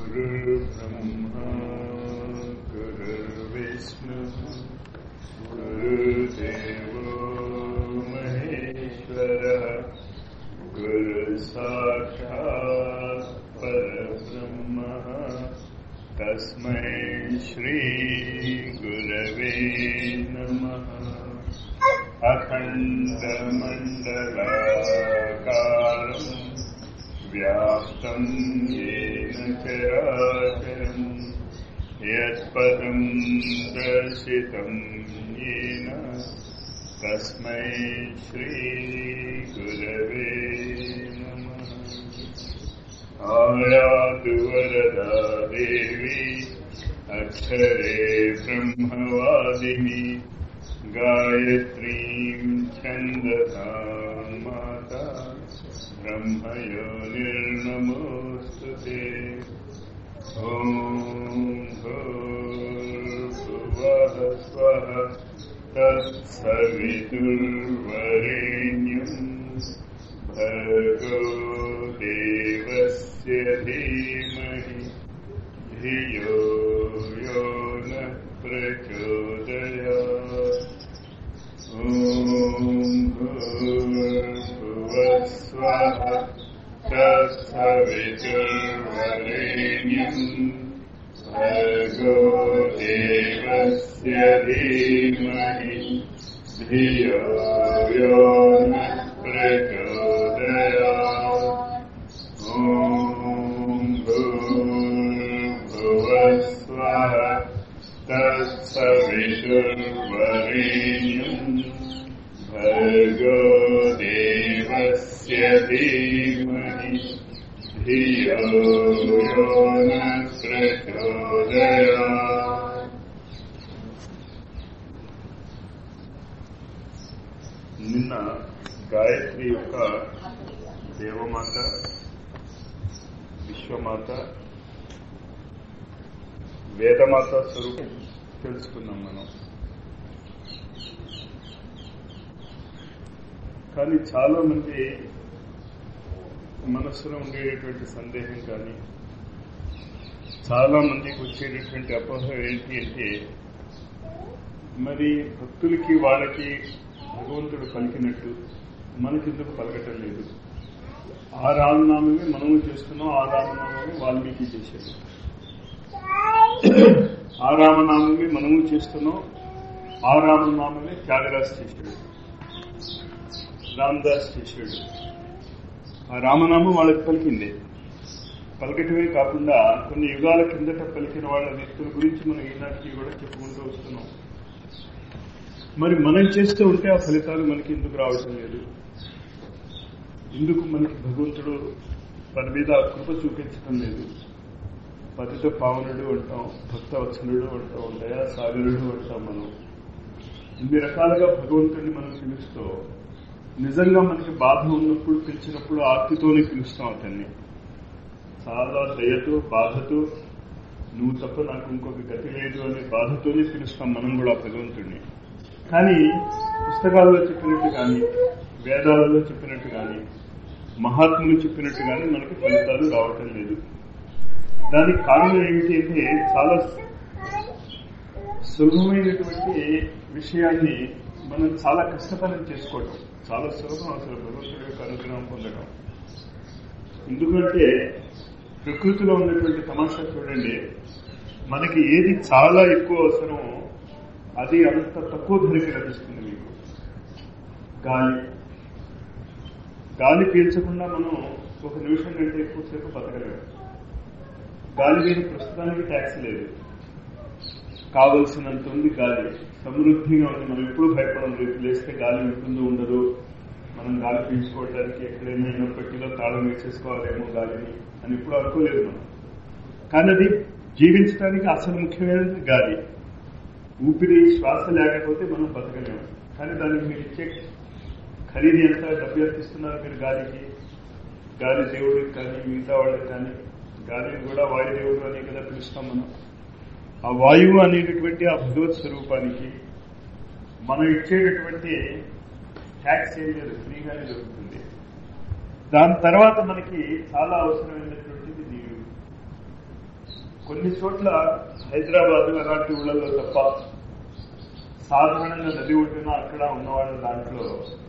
गुरुर्ब्रह्मा गुरुर्विष्णुः गुरुदेवो महेश्वरः गुरुसाक्षात् परब्रह्मः तस्मै श्रीगुरवे नमः अखण्डमण्डलाकारम् व्याप्तम् येन चराचरम् यत्पदम् दर्शितम् येन तस्मै श्रीगुरवे नमः आयातु वरदा देवी अक्षरे ब्रह्मवादिनी गायत्रीम् छन्दसा माता ब्रह्मयो निर्नमोऽस्तु ते ॐ भूर्भुवः स्वः तत्सवितुर्वरेण्यम् भर्गो देवस्य धीमहि धियो यो नः प्रचोदयात् ॐ भूर्भुवः स्वः तत्सवितुर्वरेण्यम् भर्गो देवस्य धीमहि धियो यो नः प्रचोदयात् ॐ भूर्भुवः स्वः तत्सवितुर्वरेण्यम् भर्गो देवस्य धीमहि धियो यो नः प्रचोदयात् నిన్న గాయత్రి యొక్క దేవమాత విశ్వమాత వేదమాత స్వరూపం తెలుసుకున్నాం మనం కానీ చాలా మంది మనస్సులో ఉండేటటువంటి సందేహం కానీ చాలా మందికి వచ్చేటటువంటి అపోహ ఏంటి అంటే మరి భక్తులకి వాళ్ళకి భగవంతుడు పలికినట్టు మనకెందుకు పలకటం లేదు ఆ రామనామమే మనము చేస్తున్నాం ఆ రామనామమే వాల్మీకి చేశాడు ఆ రామనామమే మనము చేస్తున్నాం ఆ రామనామమే త్యాగరాజ్ చేశాడు రామదాస్ చేశాడు ఆ రామనామం వాళ్ళకి పలికింది పలకటమే కాకుండా కొన్ని యుగాల కిందట పలికిన వాళ్ళ వ్యక్తుల గురించి మనం ఈనాటికి కూడా చెప్పుకుంటూ వస్తున్నాం మరి మనం చేస్తూ ఉంటే ఆ ఫలితాలు మనకి ఎందుకు రావటం లేదు ఎందుకు మనకి భగవంతుడు మన మీద ఆ కృప చూపించడం లేదు పతిత పావనుడు అంటాం భక్త వత్సలుడు అంటాం దయా సాగరుడు అంటాం మనం ఇన్ని రకాలుగా భగవంతుడిని మనం పిలుస్తూ నిజంగా మనకి బాధ ఉన్నప్పుడు పిలిచినప్పుడు ఆర్తితోనే పిలుస్తాం అతన్ని చాలా దయతో బాధతో నువ్వు తప్ప నాకు ఇంకొక గతి లేదు అనే బాధతోనే పిలుస్తాం మనం కూడా భగవంతుడిని కానీ పుస్తకాలలో చెప్పినట్టు కానీ వేదాలలో చెప్పినట్టు కానీ మహాత్ములు చెప్పినట్టు కానీ మనకు ఫలితాలు రావటం లేదు దానికి కారణం ఏమిటి అంటే చాలా సులభమైనటువంటి విషయాన్ని మనం చాలా కష్టతరం చేసుకోవటం చాలా సులభం అసలు భగవంతుడి యొక్క అనుగ్రహం పొందడం ఎందుకంటే ప్రకృతిలో ఉన్నటువంటి తమాషా చూడండి మనకి ఏది చాలా ఎక్కువ అవసరమో అది అంత తక్కువ ధరకి లభిస్తుంది మీకు గాలి గాలి పీల్చకుండా మనం ఒక నిమిషం కంటే ఎక్కువసేపు బతకలేము గాలి మీద ప్రస్తుతానికి ట్యాక్స్ లేదు కావలసినంత ఉంది గాలి సమృద్ధిగా ఉంది మనం ఎప్పుడు భయపడం రేపు లేస్తే గాలి ఉంటుందో ఉండదు మనం గాలి పీల్చుకోవడానికి ఎక్కడైనా ఎన్నో పెట్టిలో తాళం వేసేసుకోవాలేమో గాలిని అని ఎప్పుడు అనుకోలేదు మనం కానీ అది జీవించడానికి అసలు ముఖ్యమైనది గాలి ఊపిరి శ్వాస లేకపోతే మనం బతకలేము కానీ దానికి మీరు ఇచ్చే ఖరీదు ఎంత డబ్బు ఎంత ఇస్తున్నారు మీరు గాలికి గాలి దేవుడికి కానీ మిగతా వాళ్ళకి కానీ గాలిని కూడా వాయుదేవుడు అని కదా పిలుస్తాం మనం ఆ వాయువు అనేటటువంటి ఆ భగవత్ స్వరూపానికి మనం ఇచ్చేటటువంటి ట్యాక్స్ ఏం లేదు ఫ్రీగానే దొరుకుతుంది దాని తర్వాత మనకి చాలా అవసరమైనటువంటిది నీరు కొన్ని చోట్ల హైదరాబాద్ అలాంటి ఊళ్ళలో తప్ప సాధారణంగా నది ఒడ్డున అక్కడ ఉన్నవాళ్ళ దాంట్లో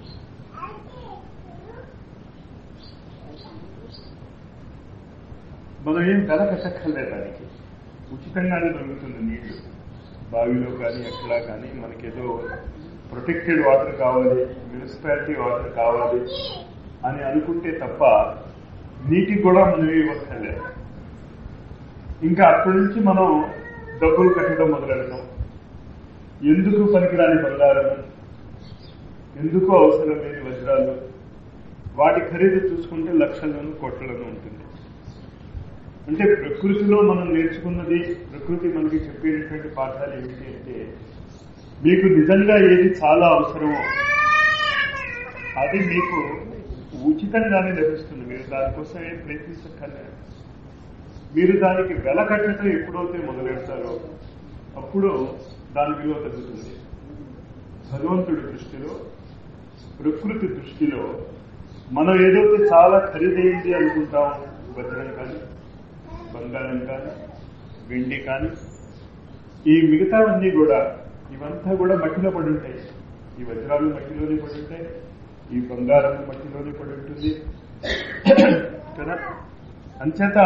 మనం ఏం వెల కట్టక్కర్లేదు దానికి ఉచితంగానే దొరుకుతుంది నీళ్లు బావిలో కానీ ఎక్కడా కానీ మనకేదో ప్రొటెక్టెడ్ వాటర్ కావాలి మున్సిపాలిటీ వాటర్ కావాలి అని అనుకుంటే తప్ప నీటికి కూడా మనం ఇవ్వక్కర్లేదు ఇంకా అక్కడి నుంచి మనం డబ్బులు కట్టడం మొదలెడతాం ఎందుకు పనికిరాని బంగారం ఎందుకు అవసరం లేని వజ్రాలు వాటి ఖరీదు చూసుకుంటే లక్షలను కోట్లను ఉంటుంది అంటే ప్రకృతిలో మనం నేర్చుకున్నది ప్రకృతి మనకి చెప్పేటటువంటి పాఠాలు ఏమిటి అంటే మీకు నిజంగా ఏది చాలా అవసరమో అది మీకు ఉచితంగానే లభిస్తుంది మీరు దానికోసం ఏం ప్రయత్నించక్కర్లేదు మీరు దానికి వెల కట్టడం ఎప్పుడైతే మొదలెడతారో అప్పుడు దాని విలువ తగ్గుతుంది భగవంతుడి దృష్టిలో ప్రకృతి దృష్టిలో మనం ఏదైతే చాలా ఖరీదైంది అనుకుంటాం వజ్రం కానీ బంగారం కానీ వెండి కానీ ఈ మిగతావన్నీ కూడా ఇవంతా కూడా మట్టిలో పడి ఉంటాయి ఈ వజ్రాలు మట్టిలోనే పడి ఉంటాయి ఈ బంగారం మట్టిలోనే పడి ఉంటుంది కదా అంచేత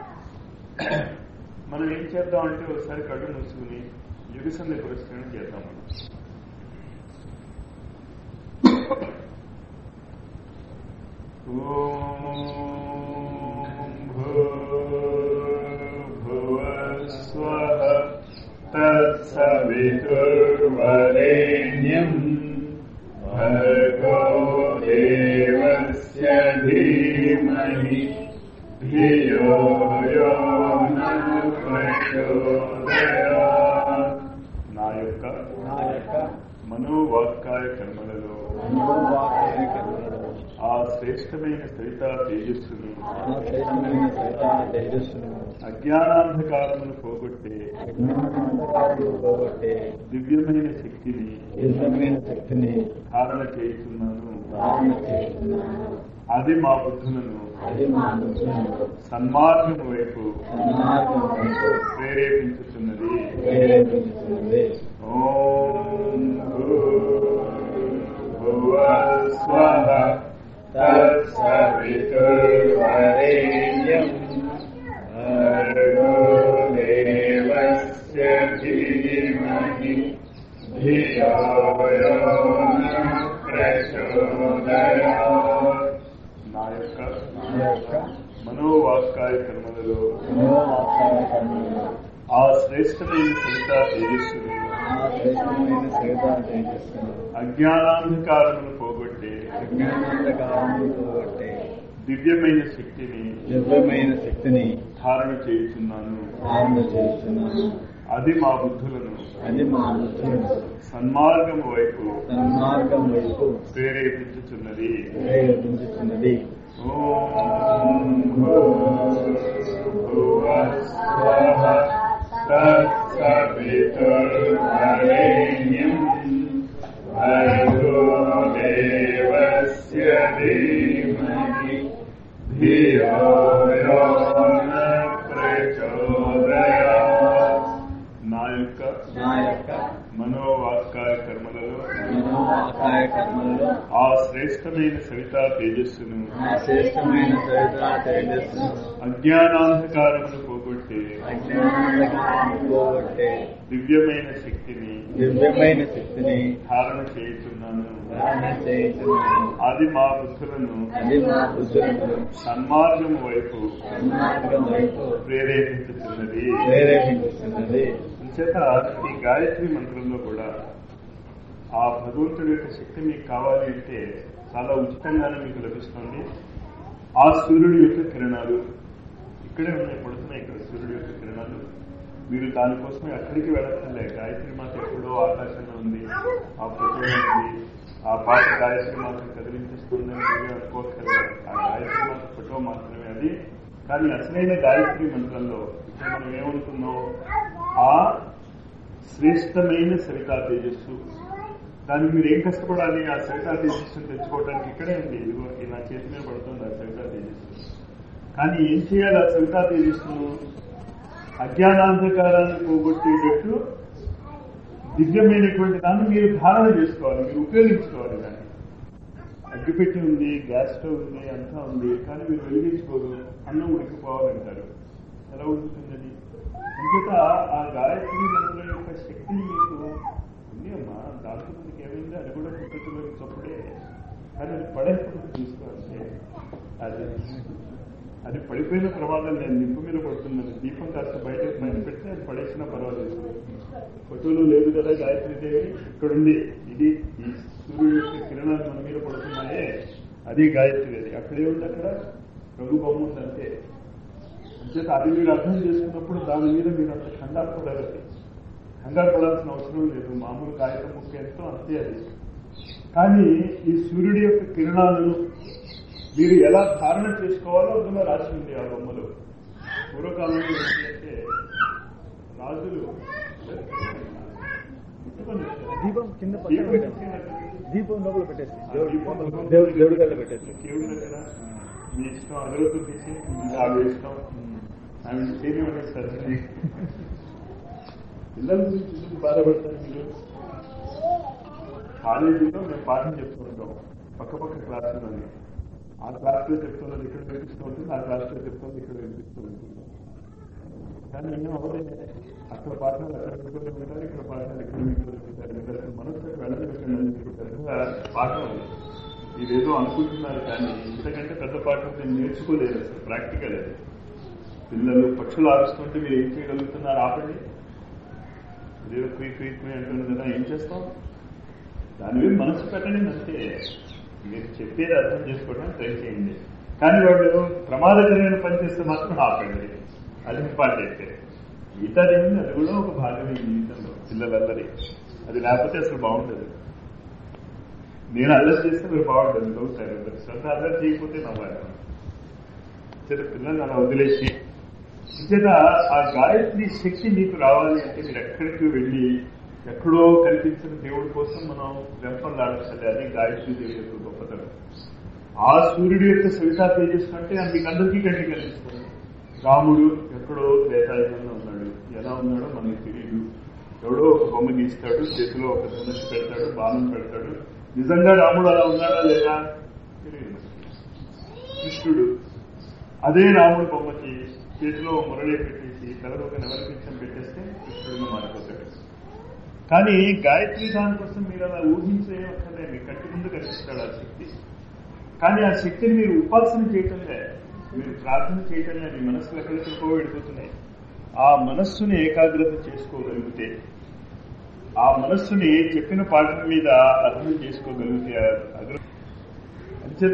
మనం ఏం చేద్దాం అంటే ఒకసారి కళ్ళు మూసుకుని యుగసంధి పురస్కరణ చేద్దాం మనం ఓం భూర్భువస్వః తత్సవితుర్వరేణ్యం భర్గో దేవస్య ధీమహి ధియో యో నః ప్రచోదయాత్. నా యొక్క నా యొక్క మనోవాక్కాయ కర్మలలో మనోవాక్య కర్మలలో ఆ శ్రేష్టమైన సరిత తేజస్సును ఆ శ్రేష్టమైన సరిత తేజస్సును అజ్ఞానాంధకారమును పోగొట్టే అజ్ఞానాంధకారమును పోగొట్టే దివ్యమైన శక్తిని దివ్యమైన శక్తిని ధారణ చేయుతున్నాను ధారణ చేస్తున్నాను అది మా బుద్ధులను అది మా బుద్ధులను సన్మార్గం వైపు సన్మార్గం వైపు ప్రేరేపించుతున్నది ప్రేరేపించుతున్నది ఓం భూర్భువస్వః తత్సవితుర్వరేణ్యం భర్గో దేవస్య ధీమహి ధియో యో నః ప్రచోదయాత్. నా యొక్క నా యొక్క మనోవాక్కాయ కర్మలలో మనోవాక్య కర్మలలో ఆ శ్రేష్టమైన సరిత తేజస్సును ఆ శ్రేష్టమైన సరిత తేజస్సును అజ్ఞానాంధకారమును పోగొట్టే అజ్ఞానాంధకారమును పోగొట్టే దివ్యమైన శక్తిని దివ్యమైన శక్తిని ధారణ చేయుచున్నాను ధారణ చేస్తున్నాను అది మా బుద్ధులను అది మా బుద్ధులను సన్మార్గము వైపు సన్మార్గం వైపు ప్రేరేపించుచున్నది ప్రేరేపించుతున్నది ఓం భూర్భువస్వః తత్సవితుర్వరేణ్యం భర్గో దేవస్య ధీమహి ధియో యో నః ప్రచోదయాత్. నా యొక్క నా యొక్క మనోవాక్కాయ కర్మలలో మనోవాకాయ కర్మలలో ఆ శ్రేష్టమైన సవితా తేజస్సును ఆ శ్రేష్టమైన సరిత తేజస్సును అజ్ఞానాంధకారమును పోగొట్టే అజ్ఞానాంధకారమును పోగొట్టే దివ్యమైన శక్తిని దివ్యమైన శక్తిని ధారణ చేయుచున్నాను ధారణ చేస్తున్నాను అది మా బుద్ధులను అది మా బుద్ధులను సన్మార్గం వైపు సన్మార్గం వైపు ప్రేరేపించుతున్నది ప్రేరేపించుతున్నది అంచేత ఈ గాయత్రి మంత్రంలో కూడా ఆ భగవంతుడి యొక్క శక్తి మీకు కావాలి అంటే చాలా ఉచితంగానే మీకు లభిస్తుంది ఆ సూర్యుడి యొక్క కిరణాలు ఇక్కడే ఉన్నాయి పడుతున్నాయి ఇక్కడ సూర్యుడి యొక్క కిరణాలు మీరు దానికోసమే అక్కడికి వెళ్ళక్కర్లే గాయత్రి మాత ఎక్కడో ఆకాశంలో ఉంది ఆ ఫోటో ఉంది ఆ పాట గాయత్రి మాత కదిలించేస్తుందని మీరే అనుకోక్కర్లేదు ఆ గాయత్రి మాత ఫోటో మాత్రమే అది కానీ అసలైన గాయత్రి మంత్రంలో ఇప్పుడు మనం ఏమనుకున్నాం ఆ శ్రేష్టమైన సరితా తేజస్సు దానికి మీరు ఏం కష్టపడాలి ఆ సరితా తేజస్సును తెచ్చుకోవడానికి ఇక్కడే ఉంది ఇదిగో ఈ నా చేతి మీద పడుతుంది ఆ సరితా తేజస్సు కానీ ఏం చేయాలి ఆ సవితా తేజస్సును అజ్ఞానాంధకారాన్ని పోగొట్టేటట్టు దివ్యమైనటువంటి దాన్ని మీరు ధారణ చేసుకోవాలి మీరు ఉపయోగించుకోవాలి దాన్ని అగ్గిపెట్టి ఉంది గ్యాస్ స్టవ్ ఉంది అంతా ఉంది కానీ మీరు వెలిగించుకోరు అన్నం ఉడికిపోవాలంటారు ఎలా ఉడుకుతుందని ఇంకొక ఆ గాయత్రి మంత్రం యొక్క శక్తిని మీకు ఉంది అమ్మా దాంట్లో మీకు ఏమైంది అది కూడా పుట్టుకలో చప్పుడే కానీ అది పడేప్పుడు చూసుకోవాలి అది అది పడిపోయిన ప్రమాదం నేను నిప్పు మీద పడుతున్నాను దీపం కాస్త బయట బయట పెడితే అది పడేసినా పర్వాలేదు ఫోటోలు లేదు కదా గాయత్రి దేవి ఇక్కడ ఉంది ఇది ఈ సూర్యుడు యొక్క కిరణాలు మన మీద పడుతున్నాయే అది గాయత్రి అది అక్కడే ఉంది అక్కడ రంగు బొమ్మ ఉంది అంతే అంచేత అది మీరు అర్థం చేసుకున్నప్పుడు దాని మీద మీరు అంత కంగారు పడాలి కంగారు పడాల్సిన అవసరం లేదు మామూలు కాగితం ముక్క ఎంతో అంతే అది కానీ ఈ సూర్యుడి యొక్క కిరణాలను మీరు ఎలా ధారణ చేసుకోవాలో అందులో రాసి ఉంది ఆ బొమ్మలు పూర్వకాలంలో ఏంటంటే రాజులు ముట్టుకొని వచ్చారు. దీపం కింద పక్కన దీపం పెట్టాము పెట్టినట్టు. దీపం లోపల పెట్టేసి ఆ దేవుడు దీపం దేవుడు దేవుడి కళ్ళ పెట్టేసి దేవుడి దగ్గర మీ ఇష్టం అదొకటి తీసి ఆవిడ ఇష్టం ఆమె చేయనివ్వండి సార్ పిల్లల గురించి ఎందుకు బాధపడతారు మీరు కాలేజీలో మేము పాఠం చెప్తూ ఉంటాం పక్క పక్క క్లాసులోనే ఆ క్లాస్లో చెప్తున్నది ఇక్కడ వినిపిస్తూ ఉంటుంది ఆ క్లాస్లో చెప్తున్నది ఇక్కడ వినిపిస్తూ ఉంటుంది కానీ ఏం అవ్వలేదు అక్కడ పాఠాలు అక్కడ వింటూనే ఉంటారు ఇక్కడ పాఠాలు ఇక్కడ వింటూనే ఉంటారు మీరు అసలు మనసుకు వెళ్ళలేదు మీకు పెద్ద పాఠం మీరేదో అనుకుంటున్నారు కానీ ఇంతకంటే పెద్ద పాఠం నేను నేర్చుకోలేదు అసలు ప్రాక్టికల్ అది పిల్లలు పక్షులు ఆరుస్తుంటే మీరు ఏం చేయగలుగుతున్నారు ఆపండి ఇదేదో క్వీ క్వీ క్వీ అంటుంది కదా ఏం చేస్తాం దాని మీద మనసు పెట్టండి అంతే మీరు చెప్పేది అర్థం చేసుకోవడం ట్రై చేయండి కానీ వాళ్ళు ప్రమాదకరమైన పని చేస్తే మాత్రం ఆపండి అది ఇంపార్టెంట్ మిగతా ఏమిటి అది కూడా ఒక భాగమే జీవితంలో పిల్లలందరి అది లేకపోతే అసలు బాగుండదు నేను అల్లరి చేస్తే మీరు బాగుంటుంది నవ్వుతారు మరి శ్రద్ధ అల్లరి చేయకపోతే నవ్వాలి చేత పిల్లల్ని అలా వదిలేసి చేత ఆ గాయత్రి శక్తి మీకు రావాలి అంటే మీరు ఎక్కడికి వెళ్ళి ఎక్కడో కనిపించిన దేవుడి కోసం మనం వెంపలాడాలి అది గాయత్రి దేవి యొక్క గొప్పతనం ఆ సూర్యుడి యొక్క సవితా తేజస్సు అంటే అది మీకు అందరికీ కంటికి కనిపిస్తుంది రాముడు ఎక్కడో త్రేతాయుగంలో ఉన్నాడు ఎలా ఉన్నాడో మనకి తెలియదు ఎవడో ఒక బొమ్మ గీస్తాడు చేతిలో ఒక ధనుష్ పెడతాడు బాణం పెడతాడు నిజంగా రాముడు అలా ఉన్నాడా లేదా తెలియదు కృష్ణుడు అదే రాముడు బొమ్మకి చేతిలో మురళి పెట్టేసి తలలో ఒక నెవరిపించం పెట్టేస్తే కృష్ణుడిని మారిపోతాడు కానీ గాయత్రి దానికోసం మీరు అలా ఊహించే అక్కర్లే మీ కంటి ముందు కనిపిస్తాడు ఆ శక్తి కానీ ఆ శక్తిని మీరు ఉపాసన చేయటంలే మీరు ప్రార్థన చేయటంలే మీ మనసులో ఎక్కడికో వెళ్ళిపోతున్నాయి ఆ మనస్సుని ఏకాగ్రత చేసుకోగలిగితే ఆ మనస్సుని చెప్పిన పాఠం మీద అర్థం చేసుకోగలిగితే అగ్ర అంచేత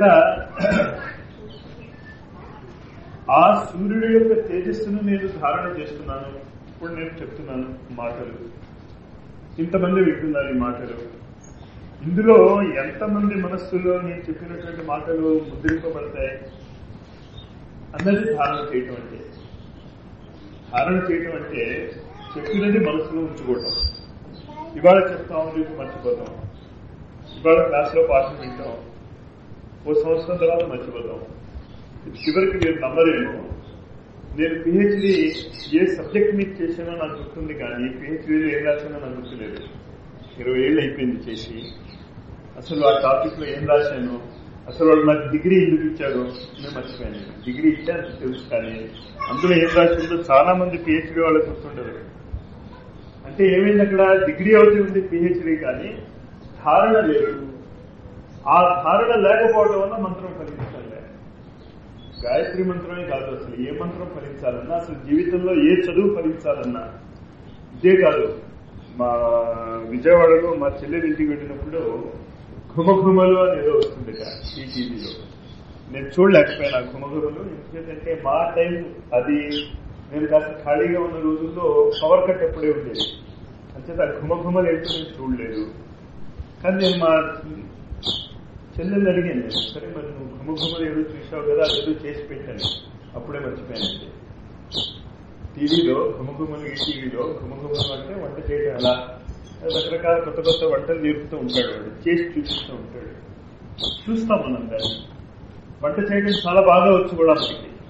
ఆ సూర్యుడి యొక్క తేజస్సును నేను ధారణ చేస్తున్నాను ఇప్పుడు నేను చెప్తున్నాను మాటలు ఇంతమంది వింటున్నారు ఈ మాటలు ఇందులో ఎంతమంది మనస్సులో నేను చెప్పినటువంటి మాటలు ముద్రింపబడతాయి అన్నది ధారణ చేయటం అంటే ధారణ చేయటం అంటే చెప్పినది మనసులో ఉంచుకోవటం ఇవాళ చెప్తాం రేపు మర్చిపోతాం ఇవాళ క్లాస్లో పాఠం వింటాం ఓ సంవత్సరం తర్వాత మర్చిపోతాం చివరికి మీరు నమ్మలేము నేను పిహెచ్డి ఏ సబ్జెక్ట్ మీద చేశానో నాకు గుర్తుంది కానీ పిహెచ్డీలో ఏం రాశానో నాకు గుర్తులేదు ఇరవై ఏళ్ళు అయిపోయింది చేసి అసలు ఆ టాపిక్ లో ఏం రాశాను అసలు వాళ్ళు నాకు డిగ్రీ ఎందుకు ఇచ్చారు నేను మర్చిపోయాను డిగ్రీ ఇచ్చాను తెలుసు కానీ అందులో ఏం రాసిందో చాలా మంది పిహెచ్డీ వాళ్ళకి గుర్తుండదు అంటే ఏమైంది అక్కడ డిగ్రీ అవుతుంది ఉంది పిహెచ్డీ కానీ ధారణ లేదు ఆ ధారణ లేకపోవడం వల్ల మంత్రం ఫలించాలి గాయత్రి మంత్రమే కాదు అసలు ఏ మంత్రం ఫలించాలన్నా అసలు జీవితంలో ఏ చదువు ఫలించాలన్నా ఇదే కాదు మా విజయవాడలో మా చెల్లెలు ఇంటికి వెళ్ళినప్పుడు ఘుమఘుమలు అని ఏదో వస్తుంది ఈ టీవీలో నేను చూడలేకపోయినా ఘుమఘుమలు ఎందుకంటే మా టైం అది నేను కాస్త ఖాళీగా ఉన్న రోజుల్లో పవర్ కట్ ఎప్పుడే ఉండేది అంచేత ఆ ఘుమఘుమలు ఏంటో నేను చూడలేదు కానీ నేను మా చెల్లెల్ని అడిగాను నేను, సరే మరి నువ్వు ఘుమఘుమలు ఏదో చూసావు కదా అదేదో చేసి పెట్టాను అప్పుడే మర్చిపోయాను టీవీలో ఘుమఘుమలు ఈ టీవీలో ఘుమఘుమలు అంటే వంట చేయడం ఎలా రకరకాల కొత్త కొత్త వంటలు నేర్పుతూ ఉంటాడు వాడు చేసి చూపిస్తూ ఉంటాడు చూస్తాం మనం దాన్ని వంట చేయడం చాలా బాగా వచ్చు కూడా మనకి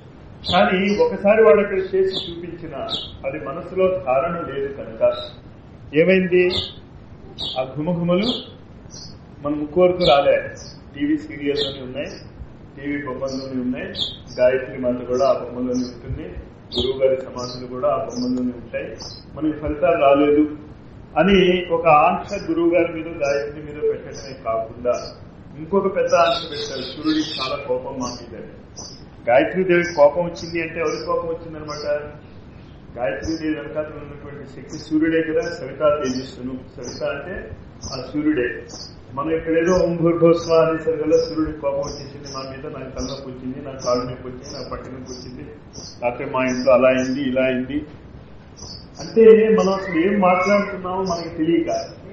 కానీ ఒకసారి వాడు అక్కడ చేసి చూపించిన అది మనసులో ధారణ లేదు కనుక ఏమైంది ఆ ఘుమఘుమలు మన ముక్కు వరకు రాలే టీవీ సీరియల్లోనే ఉన్నాయి టీవీ బొమ్మల్లోనే ఉన్నాయి గాయత్రి మాత కూడా ఆ బొమ్మలోనే ఉంటుంది గురువు గారి సమాధులు కూడా ఆ బొమ్మల్లోనే ఉంటాయి మనకి ఫలితాలు రాలేదు అని ఒక ఆంక్ష గురువు గారి మీద గాయత్రి మీద పెట్టడమే కాకుండా ఇంకొక పెద్ద ఆంక్ష పెట్టారు సూర్యుడికి చాలా కోపం మా మీద గాయత్రి దేవికి కోపం వచ్చింది అంటే ఎవరికి కోపం వచ్చిందనమాట గాయత్రి దేవి వెనకాల ఉన్నటువంటి శక్తి సూర్యుడే కదా సవితా తేజస్సును సవిత అంటే ఆ సూర్యుడే మనం ఇక్కడేదో ఓం భూర్భోస్వ అనేసరికల్లా సూర్యుడికి కోపం వచ్చేసింది మా మీద నాకు తలనొప్పి వచ్చింది నాకు కాళ్ళు నొప్పి వచ్చింది నాకు పట్టి నొప్పి వచ్చింది లేకపోతే మా ఇంట్లో అలా అయింది ఇలా అయింది అంటే మనం అసలు ఏం మాట్లాడుతున్నామో మనకి తెలియక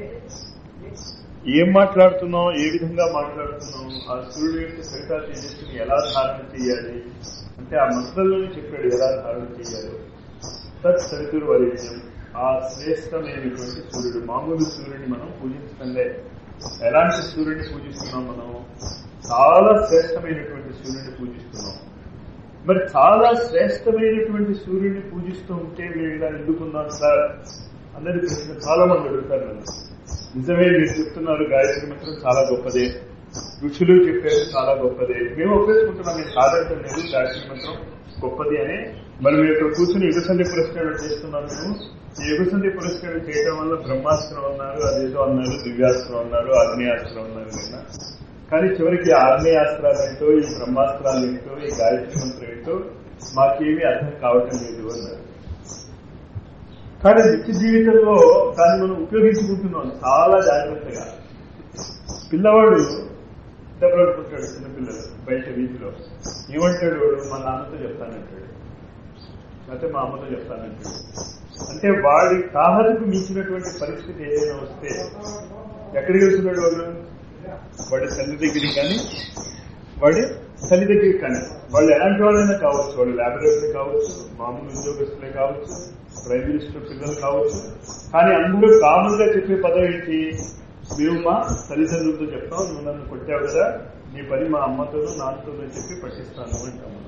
ఏం మాట్లాడుతున్నాం ఏ విధంగా మాట్లాడుతున్నాం ఆ సూర్యుడు యొక్క సరితా తేజస్సుని ఎలా ధారణ చేయాలి అంటే ఆ మంత్రంలోనే చెప్పాడు ఎలా ధారణ చేయాలి తత్ సరితురు వరేణ్యం ఆ శ్రేష్టమైనటువంటి సూర్యుడు మామూలు సూర్యుడిని మనం పూజించడంలే ఎలాంటి సూర్యుడిని పూజిస్తున్నాం మనం చాలా శ్రేష్టమైనటువంటి సూర్యుడిని పూజిస్తున్నాం మరి చాలా శ్రేష్టమైనటువంటి సూర్యుడిని పూజిస్తూ ఉంటే మీరు ఇలా ఎందుకున్నాను సార్ అన్నది ప్రశ్న చాలా మంది అడుగుతారు నన్ను నిజమే మీరు చెప్తున్నారు గాయత్రి మంత్రం చాలా గొప్పదే ఋషులు చెప్పేది చాలా గొప్పదే మేము ఒప్పేసుకుంటున్నాం మేము కాదంటే లేదు గాయత్రి మంత్రం గొప్పది అని మరి మేము ఇక్కడ కూర్చుని యుగసంధి పురస్కారం చేస్తున్నాం మేము ఈ యుగసంధి పురస్కారం చేయడం వల్ల బ్రహ్మాస్త్రం అన్నారు అదేదో అన్నారు దివ్యాస్త్రం అన్నారు ఆగ్నేయాస్త్రం అన్నారు నిన్న కానీ చివరికి ఆగ్నేయాస్త్రాలు ఏంటో ఈ బ్రహ్మాస్త్రాలు ఏంటో ఈ గాయత్రి మంత్రం ఏంటో మాకేమీ అర్థం కావటం లేదు అన్నారు కానీ నిత్య జీవితంలో దాన్ని మనం ఉపయోగించుకుంటున్నాం చాలా జాగ్రత్తగా పిల్లవాడు దెబ్బలాడుకుంటాడు చిన్నపిల్లలు బయట వీధిలో ఏమంటాడు వాడు మా నాన్నతో చెప్తానంటాడు లేకపోతే మా అమ్మతో చెప్తానంటాడు అంటే వాడి తాహతకు మించినటువంటి పరిస్థితి ఏదైనా వస్తే ఎక్కడికి వెళ్తున్నాడు వాడు వాడి తల్లి దగ్గరికి కానీ వాడి తల్లి దగ్గరికి కానీ వాళ్ళు ఎలాంటి వాళ్ళైనా కావచ్చు వాళ్ళు ల్యాబొరేటరీ కావచ్చు మామూలు ఉద్యోగస్తులే కావచ్చు ప్రైమ్ మినిస్టర్ పిల్లలు కావచ్చు కానీ అందరూ కామన్ గా చెప్పే పదం ఏంటి మేము మా తల్లిదండ్రులతో చెప్తాం నువ్వు నన్ను కొట్టావు కదా నీ పని మా అమ్మతోనూ నాన్నతోనూ చెప్పి పట్టిస్తాను అంటాం మనం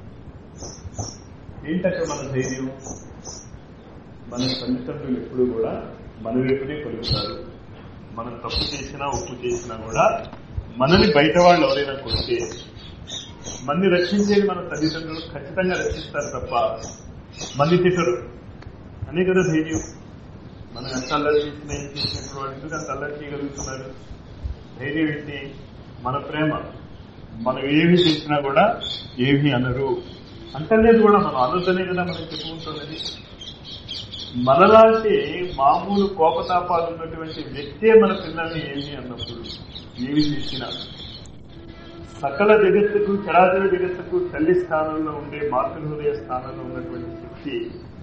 ఏంటంటే మన ధైర్యం మన తల్లిదండ్రులు ఎప్పుడు కూడా మన వైపునే కొలుగుతారు మనం తప్పు చేసినా ఉప్పు చేసినా కూడా మనని బయట వాళ్ళు ఎవరైనా కొడితే మన్ని రక్షించేది మన తల్లిదండ్రులు ఖచ్చితంగా రక్షిస్తారు తప్ప మన్ని తిట్టరు అనే కదా ధైర్యం మనం ఎంత అల్లరి చేసినా ఏం చేసినప్పుడు వాళ్ళు ఎందుకు అంత అల్లరి చేయగలుగుతున్నారు ధైర్యం ఏంటి మన ప్రేమ మనం ఏమి చేసినా కూడా ఏమీ అనరు అంటలేదు కూడా మనం అనొద్దనే కదా మనం చెప్పుకుంటున్నది మనలాంటి మామూలు కోపతాపాలు ఉన్నటువంటి వ్యక్తే మన పిల్లల్ని ఏమి అన్నప్పుడు ఏమి చేసినా సకల జగత్తుకు చరాచర జగత్తుకు తల్లి స్థానంలో ఉండే మాతృ హృదయ స్థానంలో ఉన్నటువంటి శక్తి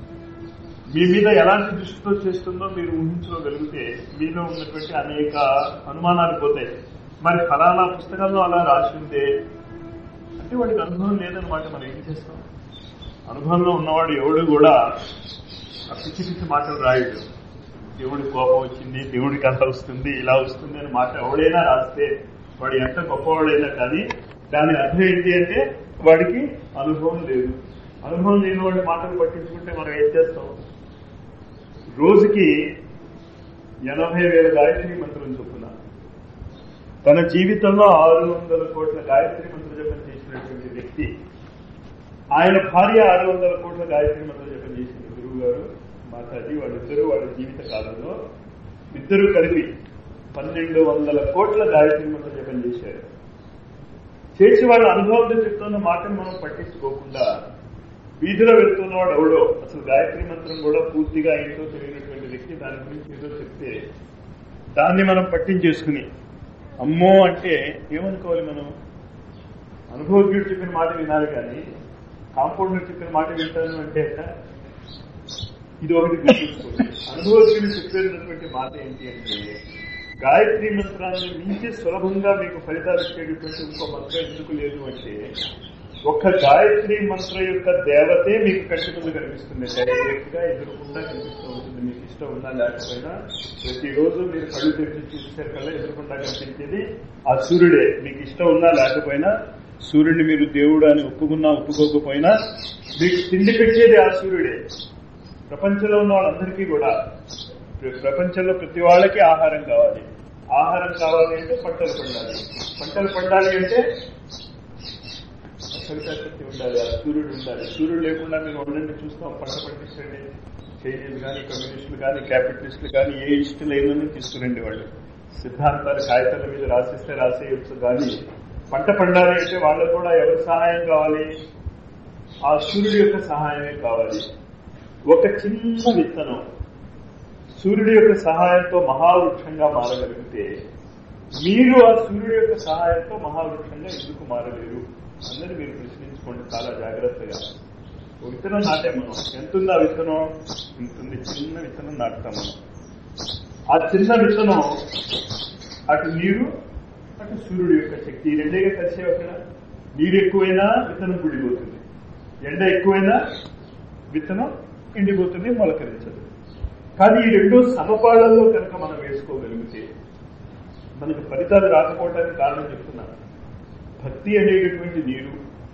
మీ మీద ఎలాంటి దృష్టితో చేస్తుందో మీరు ఊహించుకోగలిగితే మీలో ఉన్నటువంటి అనేక అనుమానాలు పోతాయి మరి ఫలానా పుస్తకంలో అలా రాసి ఉంటే అంటే వాడికి అనుభవం లేదనమాట మనం ఏం చేస్తాం అనుభవంలో ఉన్నవాడు ఎవడు కూడా ఆ పిచ్చి పిచ్చి మాటలు రాయడు దేవుడి కోపం వచ్చింది దేవుడి కథ వస్తుంది ఇలా వస్తుంది అని మాట ఎవడైనా రాస్తే వాడు ఎంత గొప్పవాడైనా కానీ దాని అర్థం ఏంటి అంటే వాడికి అనుభవం లేదు అనుభవం లేని వాడి మాటలు పట్టించుకుంటే మనం ఏం చేస్తాం రోజుకి ఎనభై వేల గాయత్రి మంత్రం చొప్పున తన జీవితంలో ఆరు వందల కోట్ల గాయత్రి మంత్ర జపం చేసినటువంటి వ్యక్తి ఆయన భార్య ఆరు వందల కోట్ల గాయత్రి మంత్ర జపం చేసింది గురువు గారు మాతాజీ వాళ్ళిద్దరూ వాళ్ళ జీవిత కాలంలో ఇద్దరు కలిపి పన్నెండు వందల కోట్ల గాయత్రి మంత్ర జపం చేశారు చేసి వాళ్ళ అనుభవంతో చెప్తున్న మాటను మనం పట్టించుకోకుండా వీధిలో వెళ్తున్నవాడు ఎవడో అసలు గాయత్రి మంత్రం కూడా పూర్తిగా ఏంటో తెలియనటువంటి వ్యక్తి దాని గురించి ఏదో చెప్తే దాన్ని మనం పట్టించేసుకుని అమ్మో అంటే ఏమనుకోవాలి మనం అనుభవజ్ఞుడు చెప్పిన మాట వినాలి కానీ కాంపౌండర్ చెప్పిన మాట వింటాను అంటే ఇది ఒకటి గుర్తుంచుకోండి అనుభవజ్ఞుడు చెప్పేటటువంటి మాట ఏంటి అంటే గాయత్రి మంత్రాన్ని మించి సులభంగా మీకు ఫలితాలు ఇచ్చేటటువంటి ఇంకో మంత్రం ఎందుకు లేదు అంటే ఒక్క గాయత్రి మంత్ర యొక్క దేవతే మీకు కంటి ముందు కనిపిస్తుంది డైరెక్ట్ గా ఎదురుకుండా కనిపిస్తూ ఉంటుంది మీకు ఇష్టం ఉన్నా లేకపోయినా ప్రతిరోజు మీరు కళ్ళు తెరిచి చూసే కల్లా ఎదురుకుండా కనిపించేది ఆ సూర్యుడే మీకు ఇష్టం ఉన్నా లేకపోయినా సూర్యుడిని మీరు దేవుడు అని ఒప్పుకున్నా ఒప్పుకోకపోయినా మీకు తిండి పెట్టేది ఆ సూర్యుడే ప్రపంచంలో ఉన్న వాళ్ళందరికీ కూడా ప్ర- ప్రపంచంలో ప్రతి వాళ్ళకి ఆహారం కావాలి ఆహారం కావాలి అంటే పంటలు పండాలి పంటలు పండాలి అంటే శక్తి ఉండాలి ఆ సూర్యుడు ఉండాలి సూర్యుడు లేకుండా మీరు ఉండండి చూస్తాం పంట పండించండి చైనీయులు కానీ కమ్యూనిస్టులు కానీ క్యాపిటలిస్టులు కానీ ఏ ఇష్టలు ఏమని తీసుకురండి వాళ్ళు సిద్ధాంతాలు కాగితాల మీద రాసిస్తే రాసేయచ్చు కానీ పంట పండాలి అంటే వాళ్ళకు కూడా ఎవరి సహాయం కావాలి ఆ సూర్యుడి యొక్క సహాయమే కావాలి ఒక చిన్న విత్తనం సూర్యుడి యొక్క సహాయంతో మహావృక్షంగా మారగలిగితే మీరు ఆ సూర్యుడి యొక్క సహాయంతో మహావృక్షంగా ఎందుకు మారలేరు అందరూ మీరు ప్రశ్నించుకోండి చాలా జాగ్రత్తగా ఓ విత్తనం నాటే మనం ఎంతుంది ఆ విత్తనం ఇంతుంది చిన్న విత్తనం నాటుతాం మనం ఆ చిన్న విత్తనం అటు నీరు అటు సూర్యుడి యొక్క శక్తి ఈ రెండేగా కలిసే అక్కడ నీరు ఎక్కువైనా విత్తనం కుడిపోతుంది ఎండ ఎక్కువైనా విత్తనం ఎండిపోతుంది మొలకరించదు కానీ ఈ రెండు సమపాళల్లో కనుక మనం వేసుకోగలిగితే మనకు ఫలితాలు రాకపోవడానికి కారణం చెప్తున్నాను భక్తి అనేటటువంటి నీరు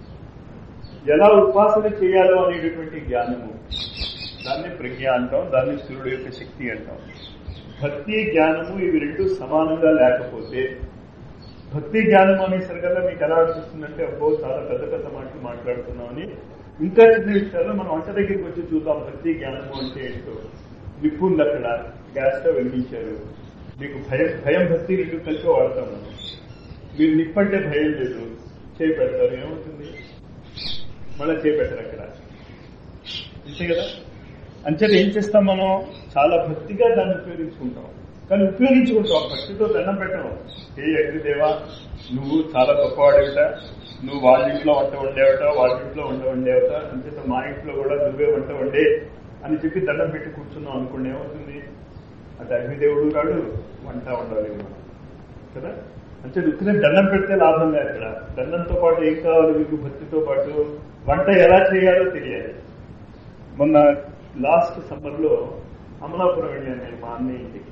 ఎలా ఉపాసన చేయాలో అనేటటువంటి జ్ఞానము దాన్ని ప్రజ్ఞ అంటాం దాన్ని సూర్యుడు యొక్క శక్తి అంటాం భక్తి జ్ఞానము ఇవి రెండు సమానంగా లేకపోతే భక్తి జ్ఞానం అనేసరికల్లా మీకు ఎలా అనిపిస్తుందంటే అబ్బో చాలా పెద్ద పెద్ద మాటలు మాట్లాడుతున్నామని ఇంకా చిన్న విషయాల్లో మనం వంట దగ్గరికి వచ్చి చూద్దాం భక్తి జ్ఞానము అంటే ఏంటో నిప్పు ఉంది అక్కడ గ్యాస్ స్టవ్ వెలిగించారు మీకు భయం భయం భక్తి రెండు కలిసి వాడతాం మనం మీరు నిప్పంటే భయం లేదు చేయి పెడతారు ఏమవుతుంది మళ్ళీ చేయి పెట్టరు అక్కడ అంతే కదా అంచేత ఏం చేస్తాం మనం చాలా భక్తిగా దాన్ని ఉపయోగించుకుంటాం కానీ ఉపయోగించుకుంటాం భక్తితో దండం పెట్టడం ఏ అగ్నిదేవా నువ్వు చాలా గొప్పవాడేవిట నువ్వు వాళ్ళ ఇంట్లో వంట వండేవట వాళ్ళ ఇంట్లో వంట వండేవట అంచేత మా ఇంట్లో కూడా నువ్వే వంట వండే అని చెప్పి దండం పెట్టి కూర్చున్నాం అనుకోండి ఏమవుతుంది అటు అగ్నిదేవుడు కాడు వంట వండాలి మనం కదా అంటే ఉత్తిన దండం పెడితే లాభం లేదు అక్కడ దండంతో పాటు ఏం కావాలి మీకు భక్తితో పాటు వంట ఎలా చేయాలో తెలియాలి మొన్న లాస్ట్ సమ్మర్ లో అమలాపురం వెళ్ళాను నేను మా అన్నయ్య ఇంటికి